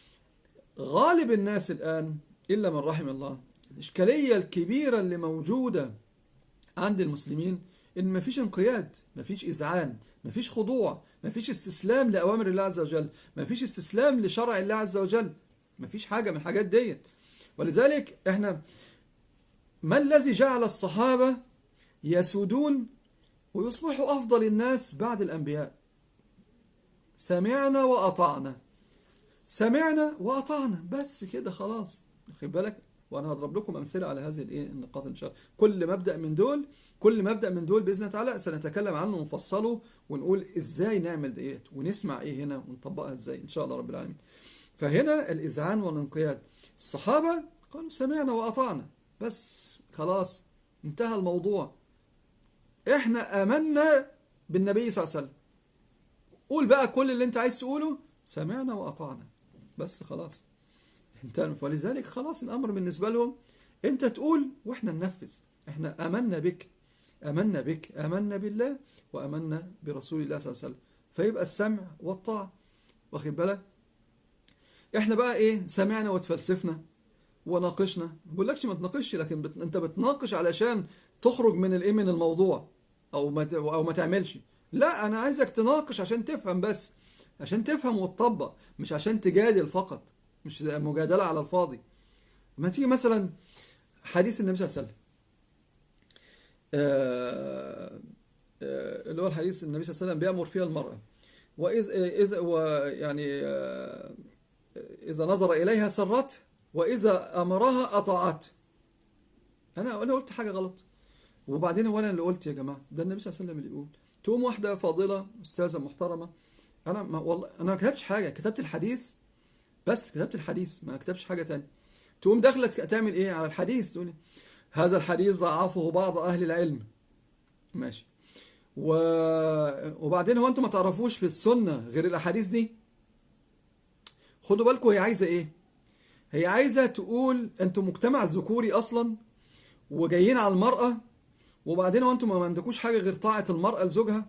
غالب الناس الآن إلا من رحم الله الإشكالية الكبيرة اللي موجودة عند المسلمين إن مفيش انقياد مفيش إذعان مفيش خضوع مفيش استسلام لأوامر الله عز وجل مفيش استسلام لشرع الله عز وجل مفيش حاجة من الحاجات ديت ولذلك احنا ما الذي جعل الصحابة يسودون ويصبحوا أفضل الناس بعد الأنبياء سمعنا وأطعنا سمعنا وأطعنا بس كده خلاص خد بالك وانا هضرب لكم امثله على هذه الايه النقاط ان شاء الله كل مبدا من دول كل مبدا من دول باذن الله تعالى سنتكلم عنه ونفصله ونقول ازاي نعمل ديت ونسمع ايه هنا ونطبقها ازاي ان شاء الله رب العالمين فهنا الاذعان والانقياد الصحابه قالوا سمعنا واطعنا بس خلاص انتهى الموضوع احنا امنا بالنبي صلى الله عليه وسلم قول بقى كل اللي انت عايز تقوله سمعنا واطعنا بس خلاص انتهى فلذلك خلاص الامر بالنسبه لهم انت تقول واحنا ننفذ احنا امنا بك امنا بك امنا بالله وامنا برسول الله صلى الله عليه وسلم فيبقى السمع والطاعه واخد بالك احنا بقى ايه سمعنا وتفلسفنا وناقشنا ما بقولكش ما تناقشش لكن بت... انت بتناقش علشان تخرج من الايه من الموضوع او ما ت... او ما تعملش لا انا عايزك تناقش عشان تفهم بس عشان تفهم وتطبق مش عشان تجادل فقط مش مجادلة على الفاضي ما تيجي مثلا حديث النبي صلى الله عليه وسلم اللي هو الحديث النبي صلى الله عليه وسلم بيأمر فيها المرأة وإذا إذا ويعني إذا نظر إليها سرته وإذا أمرها أطاعت أنا أنا قلت حاجة غلط وبعدين هو أنا اللي قلت يا جماعة ده النبي صلى الله عليه وسلم اللي بيقول تقوم واحدة فاضلة أستاذة محترمة أنا ما والله أنا ما كتبتش حاجة كتبت الحديث بس كتبت الحديث ما كتبتش حاجة تانية تقوم داخلة تعمل ايه على الحديث تقول هذا الحديث ضعفه بعض أهل العلم ماشي و... وبعدين هو انتم ما تعرفوش في السنة غير الأحاديث دي خدوا بالكم هي عايزة ايه هي عايزة تقول انتم مجتمع ذكوري أصلا وجايين على المرأة وبعدين هو انتم ما عندكوش حاجة غير طاعة المرأة لزوجها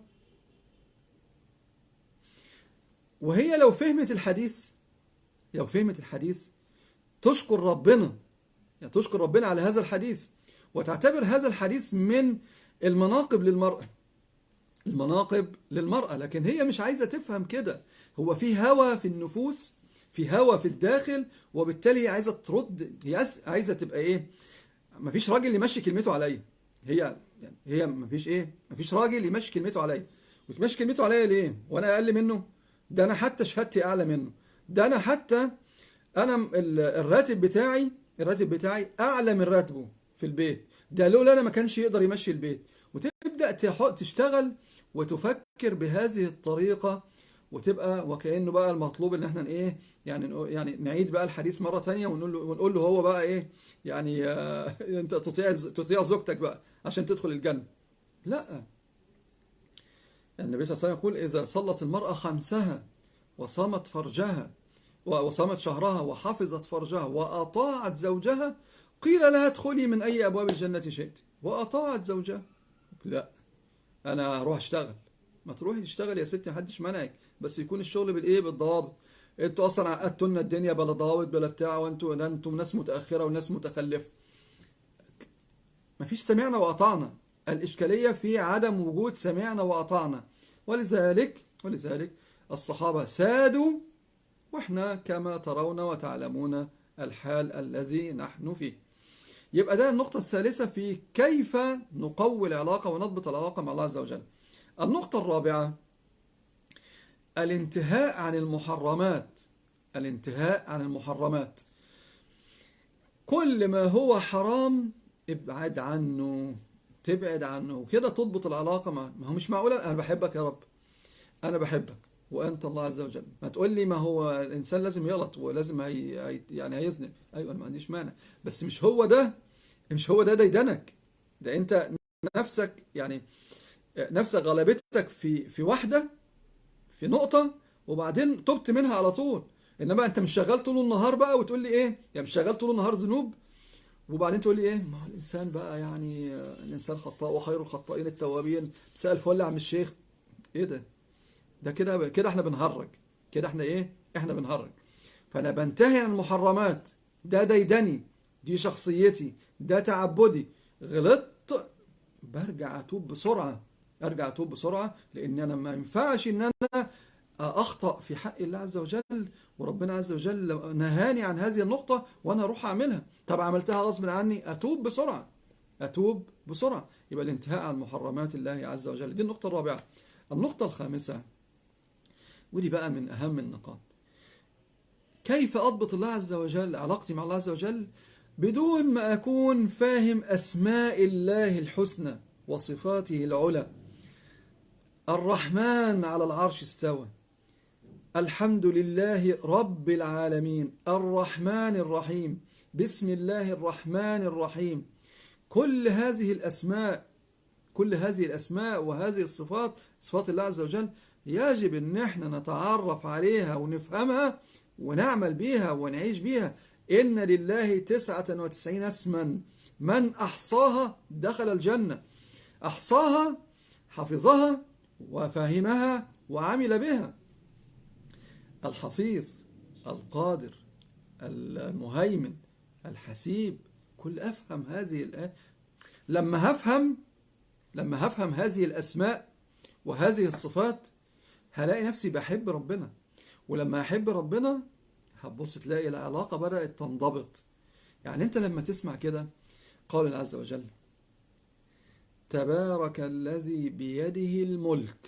وهي لو فهمت الحديث لو فهمت الحديث تشكر ربنا يعني تشكر ربنا على هذا الحديث وتعتبر هذا الحديث من المناقب للمرأة المناقب للمرأة لكن هي مش عايزة تفهم كده هو في هوى في النفوس في هوى في الداخل وبالتالي هي عايزة ترد هي عايزة تبقى ايه مفيش راجل يمشي كلمته عليا هي يعني هي مفيش ايه مفيش راجل يمشي كلمته عليا ويمشي كلمته عليا ليه وانا اقل منه ده انا حتى شهادتي اعلى منه ده انا حتى انا الراتب بتاعي الراتب بتاعي اعلى من راتبه في البيت ده لولا انا ما كانش يقدر يمشي البيت وتبدا تح- تشتغل وتفكر بهذه الطريقة وتبقى وكأنه بقى المطلوب ان احنا ايه يعني نقول- يعني نعيد بقى الحديث مرة تانية ونقول له ونقول له هو بقى ايه يعني آه، انت تطيع تطيع زوجتك بقى عشان تدخل الجنة لا النبي صلى الله عليه وسلم يقول إذا صلت المرأة خمسها وصامت فرجها و- وصامت شهرها وحفظت فرجها وأطاعت زوجها قيل لها ادخلي من أي أبواب الجنة شئت وأطاعت زوجها لا أنا هروح أشتغل ما تروحي تشتغل يا ستي محدش منعك بس يكون الشغل بالإيه بالضوابط انتوا اصلا عقدتوا لنا الدنيا بلا ضوابط بلا بتاع وانتوا ده انتوا ناس متاخره وناس متخلفه مفيش سمعنا واطعنا الاشكاليه في عدم وجود سمعنا واطعنا ولذلك ولذلك الصحابه سادوا واحنا كما ترون وتعلمون الحال الذي نحن فيه يبقى ده النقطة الثالثة في كيف نقوي العلاقة ونضبط العلاقة مع الله عز وجل. النقطة الرابعة الانتهاء عن المحرمات. الانتهاء عن المحرمات. كل ما هو حرام ابعد عنه تبعد عنه وكده تضبط العلاقة مع ما هو مش معقول أنا بحبك يا رب أنا بحبك وأنت الله عز وجل ما تقول لي ما هو الإنسان لازم يغلط ولازم هي هي- يعني هيذنب أيوة أنا ما عنديش مانع بس مش هو ده مش هو ده ديدنك ده أنت نفسك يعني نفسك غلبتك في في واحدة في نقطة وبعدين تبت منها على طول انما انت مش شغال طول النهار بقى وتقول لي ايه يعني مش شغال طول النهار ذنوب وبعدين تقول لي ايه ما هو الانسان بقى يعني آه، الانسان خطاء وخير الخطائين التوابين مساء الفل يا عم الشيخ ايه ده ده كده كده احنا بنهرج كده احنا ايه احنا بنهرج فانا بنتهي عن المحرمات ده ديدني دي شخصيتي ده تعبدي غلطت برجع اتوب بسرعه ارجع اتوب بسرعه لان انا ما ينفعش ان انا اخطا في حق الله عز وجل وربنا عز وجل نهاني عن هذه النقطه وانا اروح اعملها طب عملتها غصب عني اتوب بسرعه اتوب بسرعه يبقى الانتهاء عن محرمات الله عز وجل دي النقطه الرابعه النقطه الخامسه ودي بقى من اهم النقاط كيف اضبط الله عز وجل علاقتي مع الله عز وجل بدون ما اكون فاهم اسماء الله الحسنى وصفاته العلى الرحمن على العرش استوى الحمد لله رب العالمين الرحمن الرحيم بسم الله الرحمن الرحيم كل هذه الأسماء كل هذه الأسماء وهذه الصفات صفات الله عز وجل يجب أن احنا نتعرف عليها ونفهمها ونعمل بيها ونعيش بيها إن لله تسعة وتسعين اسما من أحصاها دخل الجنة أحصاها حفظها وفهمها وعمل بها الحفيظ القادر المهيمن الحسيب كل أفهم هذه الآية لما هفهم لما هفهم هذه الأسماء وهذه الصفات هلاقي نفسي بحب ربنا ولما أحب ربنا هتبص تلاقي العلاقة بدأت تنضبط يعني أنت لما تسمع كده قال الله عز وجل تبارك الذي بيده الملك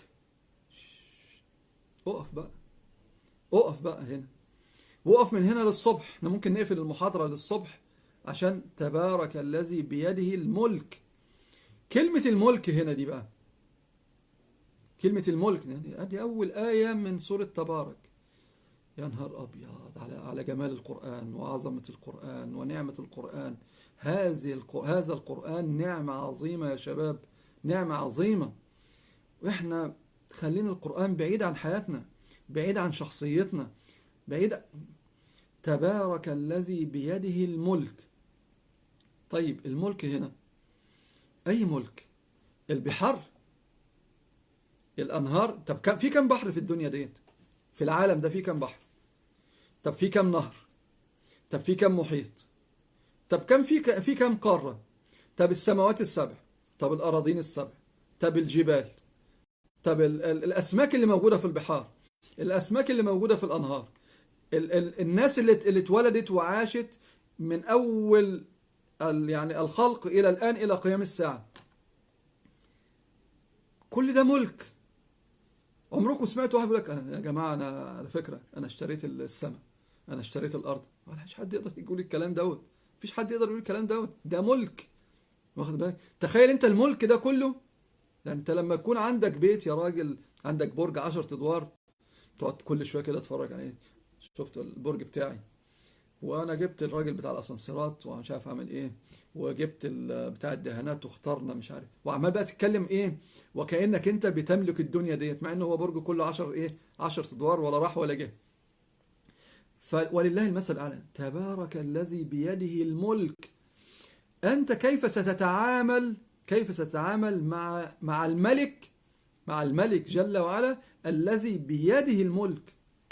اقف بقى اقف بقى هنا وقف من هنا للصبح احنا ممكن نقفل المحاضرة للصبح عشان تبارك الذي بيده الملك كلمة الملك هنا دي بقى كلمة الملك دي ادي أول آية من سورة تبارك يا نهار أبيض على على جمال القرآن وعظمة القرآن ونعمة القرآن هذه الق... هذا القرآن نعمة عظيمة يا شباب نعمة عظيمة واحنا خلينا القرآن بعيد عن حياتنا بعيد عن شخصيتنا بعيد تبارك الذي بيده الملك طيب الملك هنا أي ملك البحار الأنهار طب كم في كم بحر في الدنيا ديت في العالم ده في كم بحر طب في كم نهر طب في كم محيط طب كم في ك... في كم قارة طب السماوات السبع طب الأراضين السبع طب الجبال طب ال... ال... الأسماك اللي موجودة في البحار الأسماك اللي موجودة في الأنهار ال... ال... الناس اللي اللي اتولدت وعاشت من أول ال... يعني الخلق إلى الآن إلى قيام الساعة كل ده ملك عمركم سمعتوا واحد بيقول لك أنا يا جماعة أنا على فكرة أنا اشتريت السماء أنا اشتريت الأرض ما فيش حد يقدر يقول الكلام دوت مفيش حد يقدر يقول الكلام دوت ده ملك واخد بالك تخيل انت الملك ده كله ده انت لما يكون عندك بيت يا راجل عندك برج 10 ادوار تقعد كل شويه كده تتفرج عليه شفت البرج بتاعي وانا جبت الراجل بتاع الاسانسيرات ومش عارف اعمل ايه وجبت ال- بتاع الدهانات واخترنا مش عارف وعمال بقى تتكلم ايه وكانك انت بتملك الدنيا ديت مع ان هو برج كله 10 ايه 10 ادوار ولا راح ولا جه ف ولله المثل الاعلى تبارك الذي بيده الملك انت كيف ستتعامل كيف ستتعامل مع مع الملك مع الملك جل وعلا الذي بيده الملك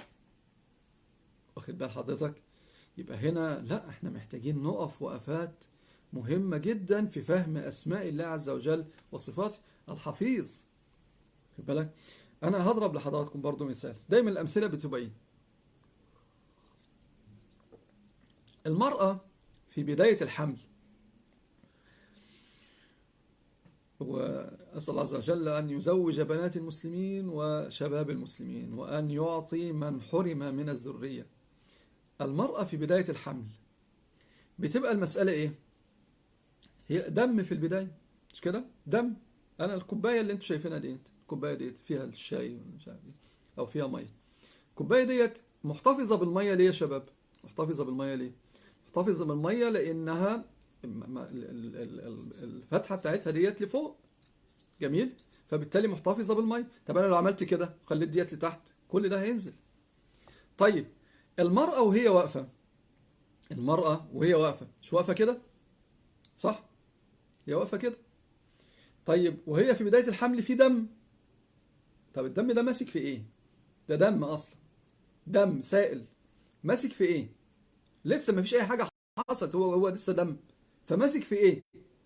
واخد بال حضرتك يبقى هنا لا احنا محتاجين نقف وقفات مهمة جدا في فهم أسماء الله عز وجل وصفاته الحفيظ خد بالك أنا هضرب لحضراتكم برضو مثال دايما الأمثلة بتبين المرأة في بداية الحمل وأسأل الله عز وجل أن يزوج بنات المسلمين وشباب المسلمين وأن يعطي من حرم من الذرية المرأة في بداية الحمل بتبقى المسألة إيه؟ هي دم في البداية مش كده؟ دم أنا الكوباية اللي أنتوا شايفينها ديت الكوباية ديت فيها الشاي مش عارف إيه أو فيها مية الكوباية ديت محتفظة بالمية ليه يا شباب؟ محتفظة بالمية ليه؟ محتفظة بالمية لأنها م- م- ال- ال- ال- ال- الفتحة بتاعتها ديت لفوق جميل؟ فبالتالي محتفظة بالمية طب أنا لو عملت كده وخليت ديت لتحت كل ده هينزل طيب المرأة وهي واقفة المرأة وهي واقفة مش واقفة كده صح هي واقفة كده طيب وهي في بداية الحمل في دم طب الدم ده ماسك في ايه ده دم اصلا دم سائل ماسك في ايه لسه ما فيش اي حاجة حصلت هو هو لسه دم فماسك في ايه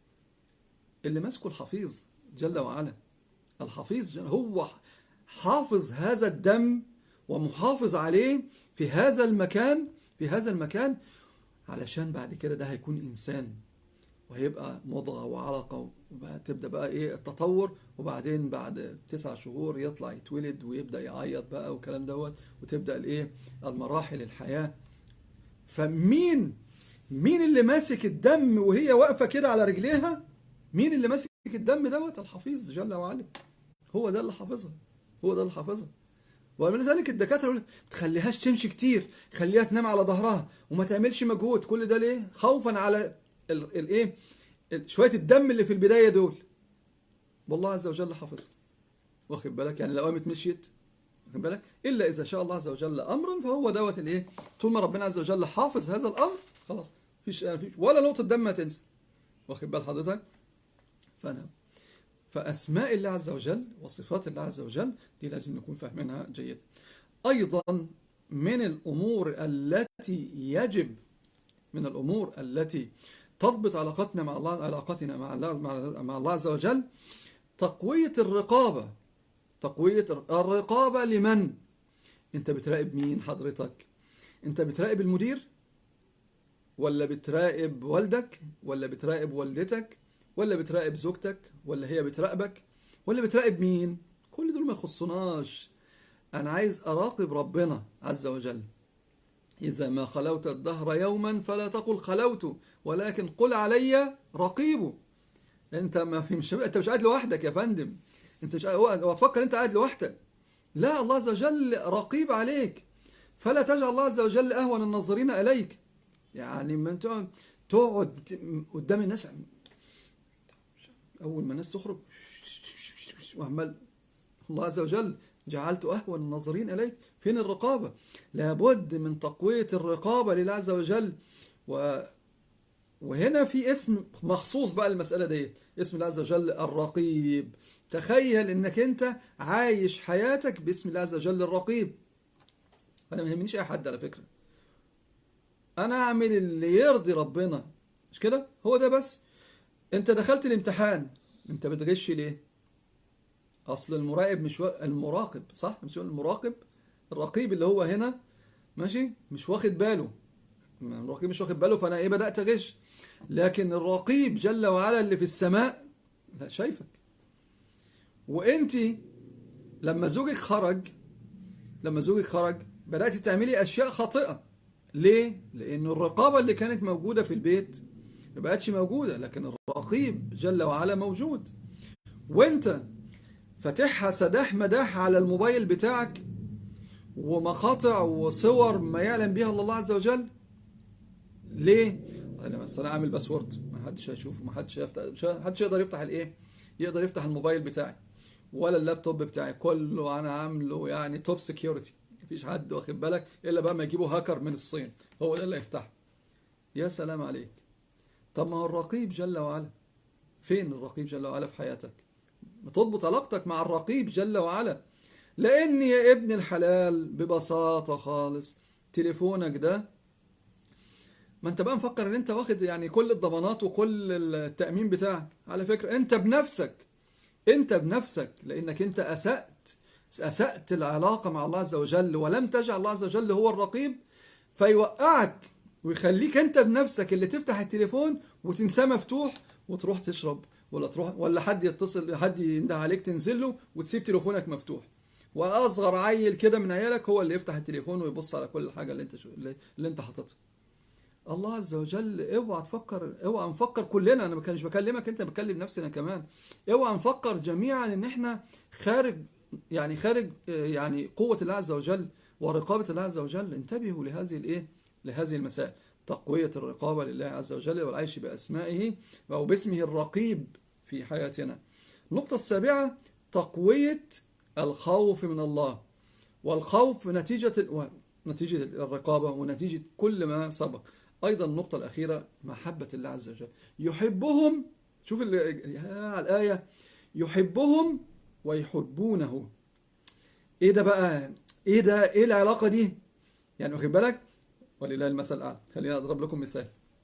اللي ماسكه الحفيظ جل وعلا الحفيظ جل هو حافظ هذا الدم ومحافظ عليه في هذا المكان في هذا المكان علشان بعد كده ده هيكون إنسان وهيبقى مضغة وعلقة وبعد تبدأ بقى إيه التطور وبعدين بعد تسع شهور يطلع يتولد ويبدأ يعيط بقى والكلام دوت وتبدأ الإيه المراحل الحياة فمين مين اللي ماسك الدم وهي واقفة كده على رجليها مين اللي ماسك الدم دوت الحفيظ جل وعلا هو ده اللي حافظها هو ده اللي حافظها ومن ذلك الدكاتره يقول لك ما تخليهاش تمشي كتير خليها تنام على ظهرها وما تعملش مجهود كل ده ليه خوفا على الايه شويه الدم اللي في البدايه دول والله عز وجل حافظها واخد بالك يعني لو قامت مشيت واخد بالك الا اذا شاء الله عز وجل امرا فهو دوت الايه طول ما ربنا عز وجل حافظ هذا الامر خلاص مفيش مفيش ولا نقطه دم هتنزل واخد بال حضرتك فانا فأسماء الله عز وجل وصفات الله عز وجل دي لازم نكون فاهمينها جيدا أيضا من الأمور التي يجب من الأمور التي تضبط علاقتنا مع الله علاقتنا مع الله مع الله عز وجل تقوية الرقابة تقوية الرقابة لمن؟ أنت بتراقب مين حضرتك؟ أنت بتراقب المدير؟ ولا بتراقب والدك؟ ولا بتراقب والدتك؟ ولا بتراقب زوجتك ولا هي بتراقبك ولا بتراقب مين كل دول ما يخصناش انا عايز اراقب ربنا عز وجل اذا ما خلوت الدهر يوما فلا تقل خلوت ولكن قل علي رقيب انت ما في مش انت مش قاعد لوحدك يا فندم انت مش وتفكر انت قاعد لوحدك لا الله عز وجل رقيب عليك فلا تجعل الله عز وجل اهون الناظرين اليك يعني ما تقعد تقعد قدام الناس أول ما الناس تخرج وعمال الله عز وجل جعلت أهون الناظرين إليك فين الرقابة لابد من تقوية الرقابة لله عز وجل و وهنا في اسم مخصوص بقى المسألة دي اسم الله عز وجل الرقيب تخيل انك انت عايش حياتك باسم الله عز وجل الرقيب انا ما يهمنيش اي حد على فكرة انا اعمل اللي يرضي ربنا مش كده هو ده بس انت دخلت الامتحان انت بتغش ليه اصل المراقب مش و... المراقب صح مش المراقب الرقيب اللي هو هنا ماشي مش واخد باله الرقيب مش واخد باله فانا ايه بدات اغش لكن الرقيب جل وعلا اللي في السماء لا شايفك وانت لما زوجك خرج لما زوجك خرج بدات تعملي اشياء خاطئه ليه لان الرقابه اللي كانت موجوده في البيت ما بقتش موجودة لكن الرقيب جل وعلا موجود وانت فاتحها سداح مداح على الموبايل بتاعك ومقاطع وصور ما يعلم بها الله عز وجل ليه؟ انا مثلا عامل باسورد ما حدش هيشوفه ما حدش هيفتح مش- ما حدش يقدر يفتح الايه؟ يقدر يفتح الموبايل بتاعي ولا اللابتوب بتاعي كله انا عامله يعني توب سكيورتي مفيش حد واخد بالك الا بقى ما يجيبوا هاكر من الصين هو ده اللي هيفتحه يا سلام عليك طب ما هو الرقيب جل وعلا فين الرقيب جل وعلا في حياتك ما تضبط علاقتك مع الرقيب جل وعلا لان يا ابن الحلال ببساطة خالص تليفونك ده ما انت بقى مفكر ان انت واخد يعني كل الضمانات وكل التأمين بتاعك على فكرة انت بنفسك انت بنفسك لانك انت اسأت اسأت العلاقة مع الله عز وجل ولم تجعل الله عز وجل هو الرقيب فيوقعك ويخليك انت بنفسك اللي تفتح التليفون وتنساه مفتوح وتروح تشرب ولا تروح ولا حد يتصل حد ينده عليك تنزل له وتسيب تليفونك مفتوح واصغر عيل كده من عيالك هو اللي يفتح التليفون ويبص على كل حاجه اللي انت شو اللي, اللي انت حاططها الله عز وجل اوعى تفكر اوعى نفكر كلنا انا ما كانش بكلمك انت بكلم نفسي انا كمان اوعى نفكر جميعا ان احنا خارج يعني خارج آه، يعني قوة الله عز وجل ورقابة الله عز وجل انتبهوا لهذه الايه لهذه المسائل تقوية الرقابة لله عز وجل والعيش بأسمائه أو باسمه الرقيب في حياتنا النقطة السابعة تقوية الخوف من الله والخوف نتيجة ال- نتيجة الرقابة ونتيجة كل ما سبق أيضا النقطة الأخيرة محبة الله عز وجل يحبهم شوف ال- يا على الآية يحبهم ويحبونه إيه ده بقى إيه ده إيه العلاقة دي يعني واخد بالك ولله المثل الأعلى خلينا أضرب لكم مثال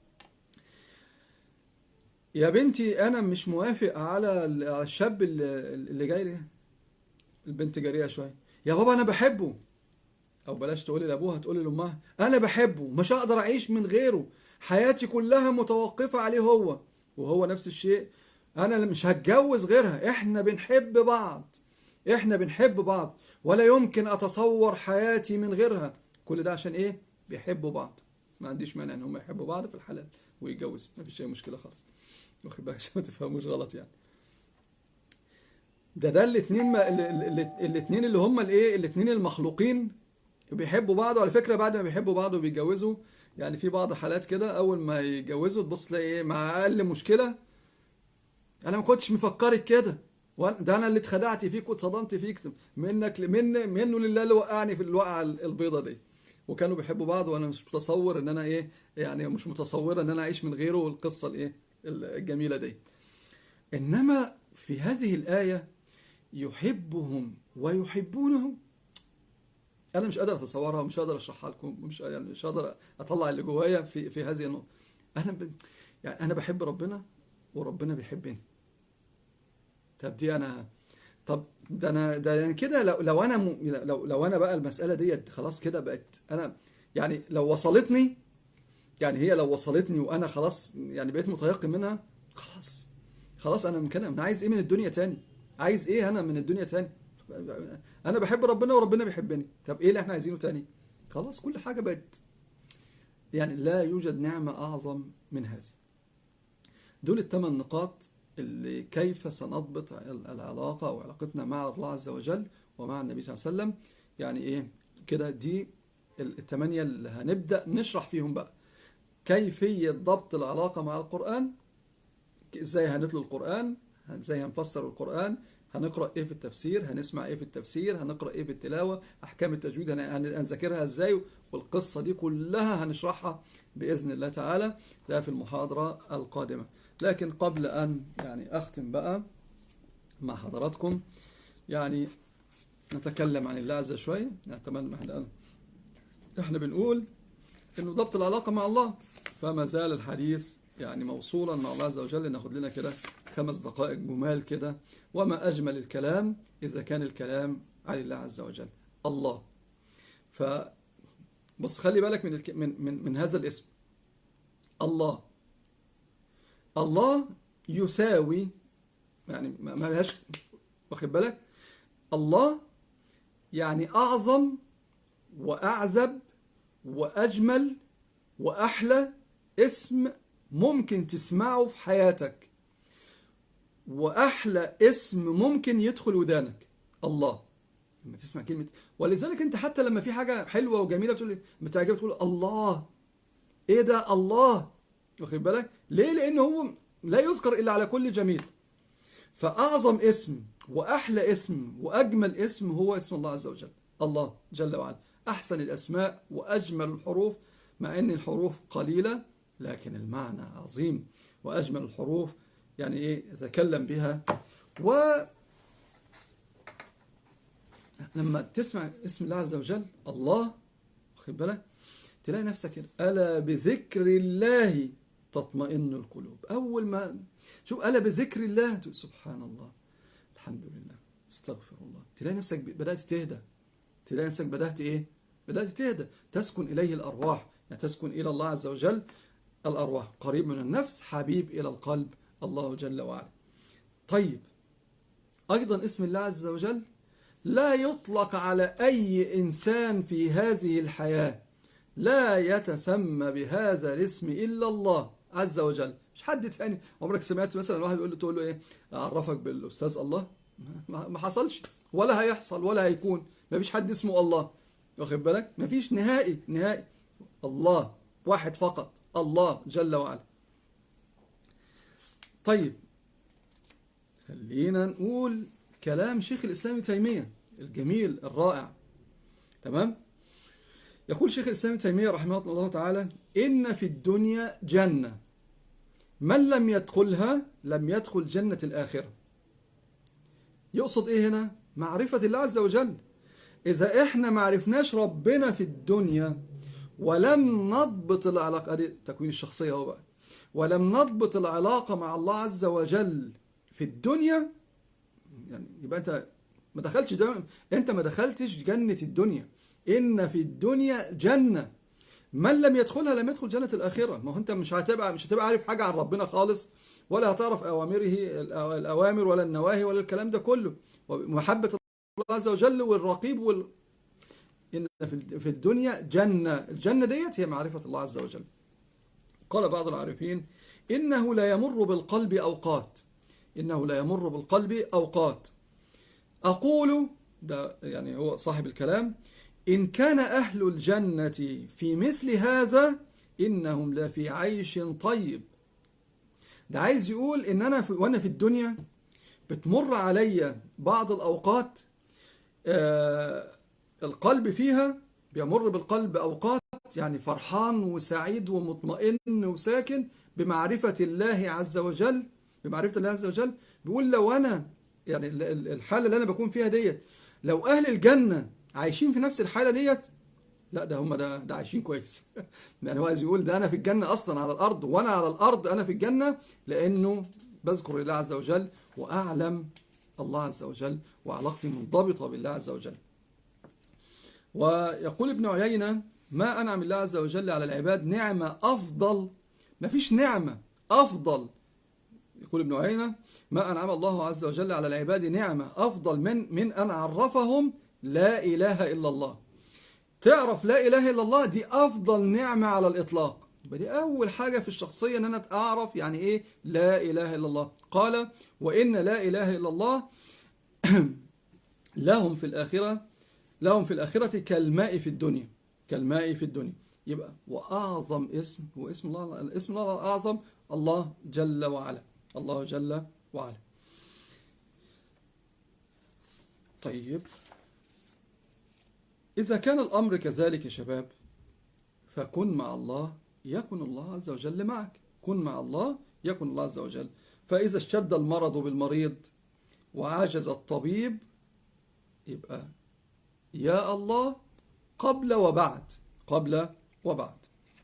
يا بنتي أنا مش موافق على ال- على الشاب اللي اللي جاي لي البنت جريئة شوية يا بابا أنا بحبه او بلاش تقولي لابوها تقولي لامها انا بحبه مش هقدر اعيش من غيره حياتي كلها متوقفة عليه هو وهو نفس الشيء انا مش هتجوز غيرها احنا بنحب بعض احنا بنحب بعض ولا يمكن اتصور حياتي من غيرها كل ده عشان ايه بيحبوا بعض ما عنديش مانع ان هم يحبوا بعض في الحلال ويتجوزوا ما فيش اي مشكلة خالص واخد بالك عشان ما تفهموش غلط يعني ده ده الاثنين ما الاثنين اللي هم الايه الاثنين المخلوقين بيحبوا بعض وعلى فكره بعد ما بيحبوا بعض وبيتجوزوا يعني في بعض حالات كده اول ما يتجوزوا تبص تلاقي ايه مع اقل مشكله انا ما كنتش مفكرك كده وأنا- ده انا اللي اتخدعت فيك واتصدمت فيك منك من منه لله اللي وقعني في الوقعه البيضه دي وكانوا بيحبوا بعض وانا مش متصور ان انا ايه يعني مش متصوره ان انا اعيش من غيره والقصه الايه الجميله دي انما في هذه الايه يحبهم ويحبونه انا مش قادر اتصورها ومش قادر اشرحها لكم مش يعني مش قادر اطلع اللي جوايا في في هذه النقطه انا ب... يعني انا بحب ربنا وربنا بيحبني طب دي انا طب ده انا ده يعني كده لو لو انا م... لو لو انا بقى المساله ديت خلاص كده بقت انا يعني لو وصلتني يعني هي لو وصلتني وانا خلاص يعني بقيت متيقن منها خلاص خلاص انا مكان انا عايز ايه من الدنيا تاني عايز ايه انا من الدنيا تاني انا بحب ربنا وربنا بيحبني طب ايه اللي احنا عايزينه تاني خلاص كل حاجه بقت يعني لا يوجد نعمه اعظم من هذه دول الثمان نقاط اللي كيف سنضبط العلاقه او علاقتنا مع الله عز وجل ومع النبي صلى الله عليه وسلم يعني ايه كده دي الثمانيه اللي هنبدا نشرح فيهم بقى كيفيه ضبط العلاقه مع القران ازاي هنتلو القران ازاي هنفسر القران هنقرا ايه في التفسير هنسمع ايه في التفسير هنقرا ايه في التلاوه احكام التجويد هن- هن- هنذاكرها ازاي والقصه دي كلها هنشرحها باذن الله تعالى ده في المحاضره القادمه لكن قبل ان يعني اختم بقى مع حضراتكم يعني نتكلم عن الله عز شوي نتمنى احنا احنا بنقول انه ضبط العلاقه مع الله فما زال الحديث يعني موصولا مع الله عز وجل ناخد لنا كده خمس دقائق جمال كده وما اجمل الكلام اذا كان الكلام عن الله عز وجل الله ف بص خلي بالك من الك... من من من هذا الاسم الله الله يساوي يعني ما ما لهاش واخد بالك الله يعني اعظم واعذب واجمل واحلى اسم ممكن تسمعه في حياتك واحلى اسم ممكن يدخل ودانك الله لما تسمع كلمه ولذلك انت حتى لما في حاجه حلوه وجميله بتقول بتعجبك تقول الله ايه ده الله واخد بالك ليه لان هو لا يذكر الا على كل جميل فاعظم اسم واحلى اسم واجمل اسم هو اسم الله عز وجل الله جل وعلا احسن الاسماء واجمل الحروف مع ان الحروف قليله لكن المعنى عظيم واجمل الحروف يعني ايه يتكلم بها و لما تسمع اسم الله عز وجل الله واخد بالك تلاقي نفسك كده الا بذكر الله تطمئن القلوب اول ما شوف الا بذكر الله تقول سبحان الله الحمد لله استغفر الله تلاقي نفسك بدات تهدى تلاقي نفسك بدات ايه بدات تهدى تسكن اليه الارواح يعني تسكن الى الله عز وجل الارواح قريب من النفس حبيب الى القلب الله جل وعلا طيب ايضا اسم الله عز وجل لا يطلق على اي انسان في هذه الحياه لا يتسمى بهذا الاسم الا الله عز وجل مش حد تاني عمرك سمعت مثلا واحد يقول له تقول له ايه اعرفك بالاستاذ الله ما حصلش ولا هيحصل ولا هيكون ما فيش حد اسمه الله واخد بالك ما فيش نهائي نهائي الله واحد فقط الله جل وعلا طيب خلينا نقول كلام شيخ الإسلام ابن تيمية الجميل الرائع تمام يقول شيخ الإسلام ابن تيمية رحمه الله تعالى إن في الدنيا جنة من لم يدخلها لم يدخل جنة الآخرة يقصد إيه هنا معرفة الله عز وجل إذا إحنا ما عرفناش ربنا في الدنيا ولم نضبط العلاقة دي تكوين الشخصية هو بقى ولم نضبط العلاقة مع الله عز وجل في الدنيا يعني يبقى انت ما دخلتش ده انت ما دخلتش جنة الدنيا ان في الدنيا جنة من لم يدخلها لم يدخل جنة الآخرة ما هو انت مش هتبقى مش هتبقى عارف حاجة عن ربنا خالص ولا هتعرف أوامره الأوامر ولا النواهي ولا الكلام ده كله ومحبة الله عز وجل والرقيب وال إن في الدنيا جنة الجنة ديت هي معرفة الله عز وجل قال بعض العارفين إنه لا يمر بالقلب أوقات إنه لا يمر بالقلب أوقات أقول ده يعني هو صاحب الكلام إن كان أهل الجنة في مثل هذا إنهم لفي عيش طيب ده عايز يقول إن أنا في وأنا في الدنيا بتمر عليا بعض الأوقات آه القلب فيها بيمر بالقلب أوقات يعني فرحان وسعيد ومطمئن وساكن بمعرفة الله عز وجل بمعرفة الله عز وجل بيقول لو أنا يعني الحالة اللي أنا بكون فيها ديت لو أهل الجنة عايشين في نفس الحالة ديت لا ده هم ده ده عايشين كويس يعني هو عايز يقول ده أنا في الجنة أصلا على الأرض وأنا على الأرض أنا في الجنة لأنه بذكر الله عز وجل وأعلم الله عز وجل وعلاقتي منضبطة بالله عز وجل ويقول ابن عيينة ما أنعم الله عز وجل على العباد نعمة أفضل ما فيش نعمة أفضل يقول ابن عيينة ما أنعم الله عز وجل على العباد نعمة أفضل من من أن عرفهم لا إله إلا الله تعرف لا إله إلا الله دي أفضل نعمة على الإطلاق يبقى دي أول حاجة في الشخصية أن أنا أعرف يعني إيه لا إله إلا الله قال وإن لا إله إلا الله لهم في الآخرة لهم في الآخرة كالماء في الدنيا كالماء في الدنيا يبقى وأعظم اسم هو اسم الله الاسم الله الأعظم الله جل وعلا الله جل وعلا طيب إذا كان الأمر كذلك يا شباب فكن مع الله يكن الله عز وجل معك كن مع الله يكن الله عز وجل فإذا اشتد المرض بالمريض وعجز الطبيب يبقى يا الله قبل وبعد قبل وبعد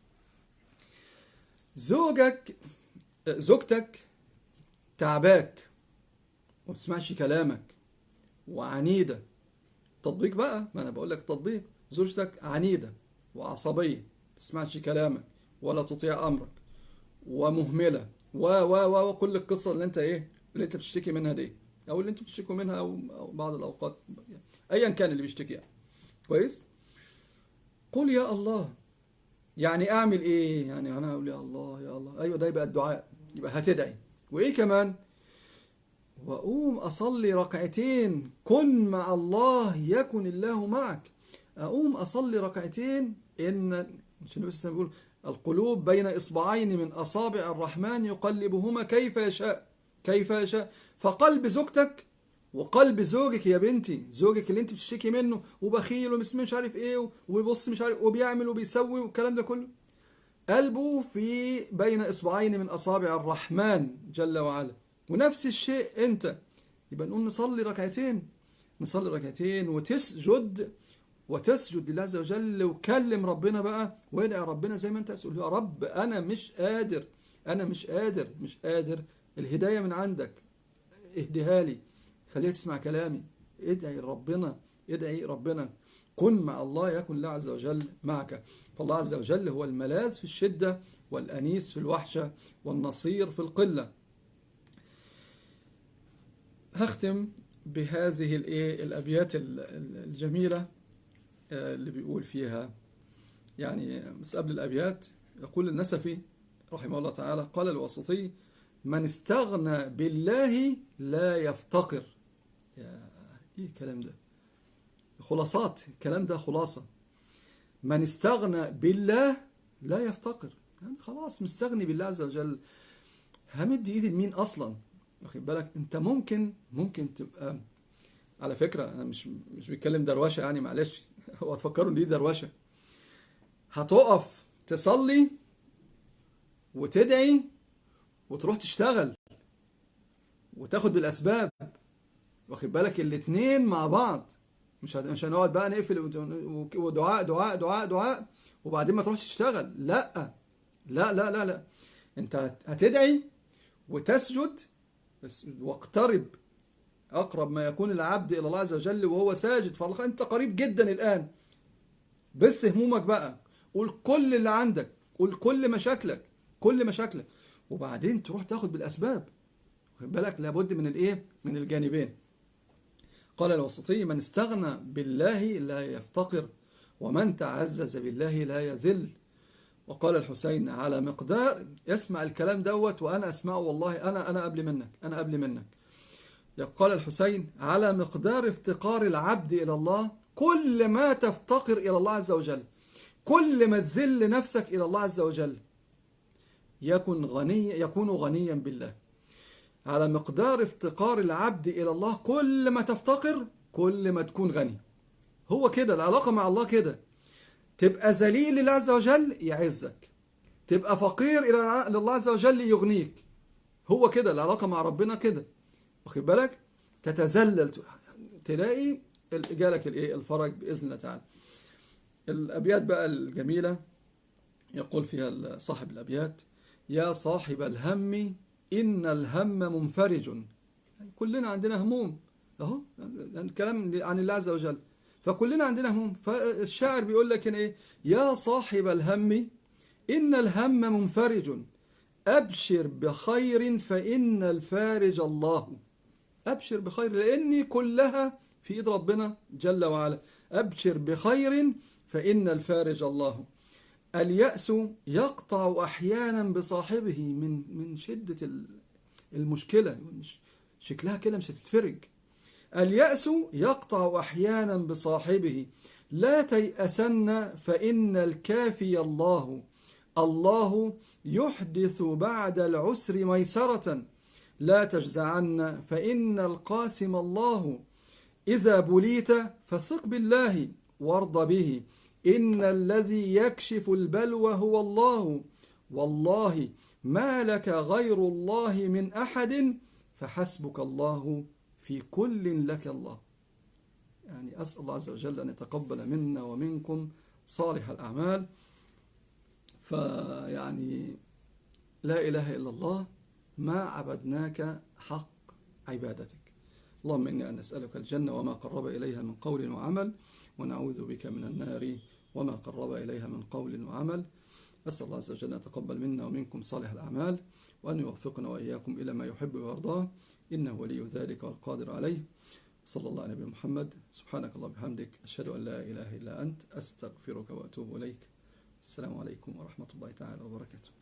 زوجك زوجتك تعباك وما بتسمعش كلامك وعنيدة تطبيق بقى ما انا بقول لك تطبيق زوجتك عنيدة وعصبية ما بتسمعش كلامك ولا تطيع امرك ومهملة و و و كل القصة اللي انت ايه اللي انت بتشتكي منها دي او اللي انتوا بتشتكوا منها او بعض الاوقات يعني ايا كان اللي بيشتكي يعني كويس قل يا الله يعني اعمل ايه يعني انا اقول يا الله يا الله ايوه ده يبقى الدعاء يبقى هتدعي وايه كمان وأقوم أصلي ركعتين كن مع الله يكن الله معك أقوم أصلي ركعتين إن مش النبي صلى الله عليه وسلم بيقول القلوب بين إصبعين من أصابع الرحمن يقلبهما كيف يشاء كيف يشاء فقلب زوجتك وقلب زوجك يا بنتي زوجك اللي انت بتشتكي منه وبخيل ومش مش عارف ايه وبيبص مش عارف وبيعمل وبيسوي والكلام ده كله قلبه في بين اصبعين من اصابع الرحمن جل وعلا ونفس الشيء انت يبقى نقول نصلي ركعتين نصلي ركعتين وتسجد وتسجد لله عز وجل وكلم ربنا بقى وادعي ربنا زي ما انت تقول يا رب انا مش قادر انا مش قادر مش قادر الهدايه من عندك اهديها لي خليها تسمع كلامي ادعي ربنا ادعي ربنا كن مع الله يكن الله عز وجل معك فالله عز وجل هو الملاذ في الشدة والأنيس في الوحشة والنصير في القلة هختم بهذه الايه الابيات الجميله اللي بيقول فيها يعني بس قبل الابيات يقول النسفي رحمه الله تعالى قال الوسطي من استغنى بالله لا يفتقر يا ايه الكلام ده خلاصات الكلام ده خلاصه من استغنى بالله لا يفتقر يعني خلاص مستغني بالله عز وجل همد ايدي لمين اصلا واخد بالك انت ممكن ممكن تبقى على فكره انا مش مش بيتكلم دروشه يعني معلش هو تفكروا ان دي دروشه هتقف تصلي وتدعي وتروح تشتغل وتاخد بالاسباب واخد بالك الاتنين مع بعض مش مش هنقعد بقى نقفل ودعاء دعاء دعاء دعاء وبعدين ما تروحش تشتغل لا لا لا لا لا انت هتدعي وتسجد بس واقترب اقرب ما يكون العبد الى الله عز وجل وهو ساجد فالله انت قريب جدا الان بس همومك بقى قول كل اللي عندك قول كل مشاكلك كل مشاكلك وبعدين تروح تاخد بالاسباب واخد بالك لابد من الايه من الجانبين قال الوسطي من استغنى بالله لا يفتقر ومن تعزز بالله لا يذل وقال الحسين على مقدار يسمع الكلام دوت وانا اسمعه والله انا انا قبل منك انا قبل منك قال الحسين على مقدار افتقار العبد الى الله كل ما تفتقر الى الله عز وجل كل ما تذل نفسك الى الله عز وجل يكن غني يكون غنيا بالله على مقدار افتقار العبد الى الله كل ما تفتقر كل ما تكون غني هو كده العلاقه مع الله كده تبقى ذليل لله عز وجل يعزك تبقى فقير الى الله عز وجل يغنيك هو كده العلاقه مع ربنا كده واخد بالك تتذلل تلاقي جالك الايه الفرج باذن الله تعالى الابيات بقى الجميله يقول فيها صاحب الابيات يا صاحب الهم ان الهم منفرج كلنا عندنا هموم اهو الكلام عن الله عز وجل فكلنا عندنا هموم فالشاعر بيقول لك إن ايه يا صاحب الهم ان الهم منفرج ابشر بخير فان الفارج الله ابشر بخير لاني كلها في ايد ربنا جل وعلا ابشر بخير فان الفارج الله اليأس يقطع احيانا بصاحبه من من شده المشكله شكلها كده مش هتتفرج اليأس يقطع احيانا بصاحبه لا تيأسن فإن الكافي الله الله يحدث بعد العسر ميسرة لا تجزعن فإن القاسم الله إذا بليت فثق بالله وارض به إن الذي يكشف البلوى هو الله والله ما لك غير الله من أحد فحسبك الله في كل لك الله يعني أسأل الله عز وجل أن يتقبل منا ومنكم صالح الأعمال فيعني لا إله إلا الله ما عبدناك حق عبادتك اللهم إني أن نسألك الجنة وما قرب إليها من قول وعمل ونعوذ بك من النار وما قرب إليها من قول وعمل أسأل الله عز وجل أن يتقبل منا ومنكم صالح الأعمال وأن يوفقنا وإياكم إلى ما يحب ويرضاه إنه ولي ذلك والقادر عليه صلى الله على نبينا محمد سبحانك اللهم وبحمدك أشهد أن لا إله إلا أنت أستغفرك وأتوب إليك السلام عليكم ورحمة الله تعالى وبركاته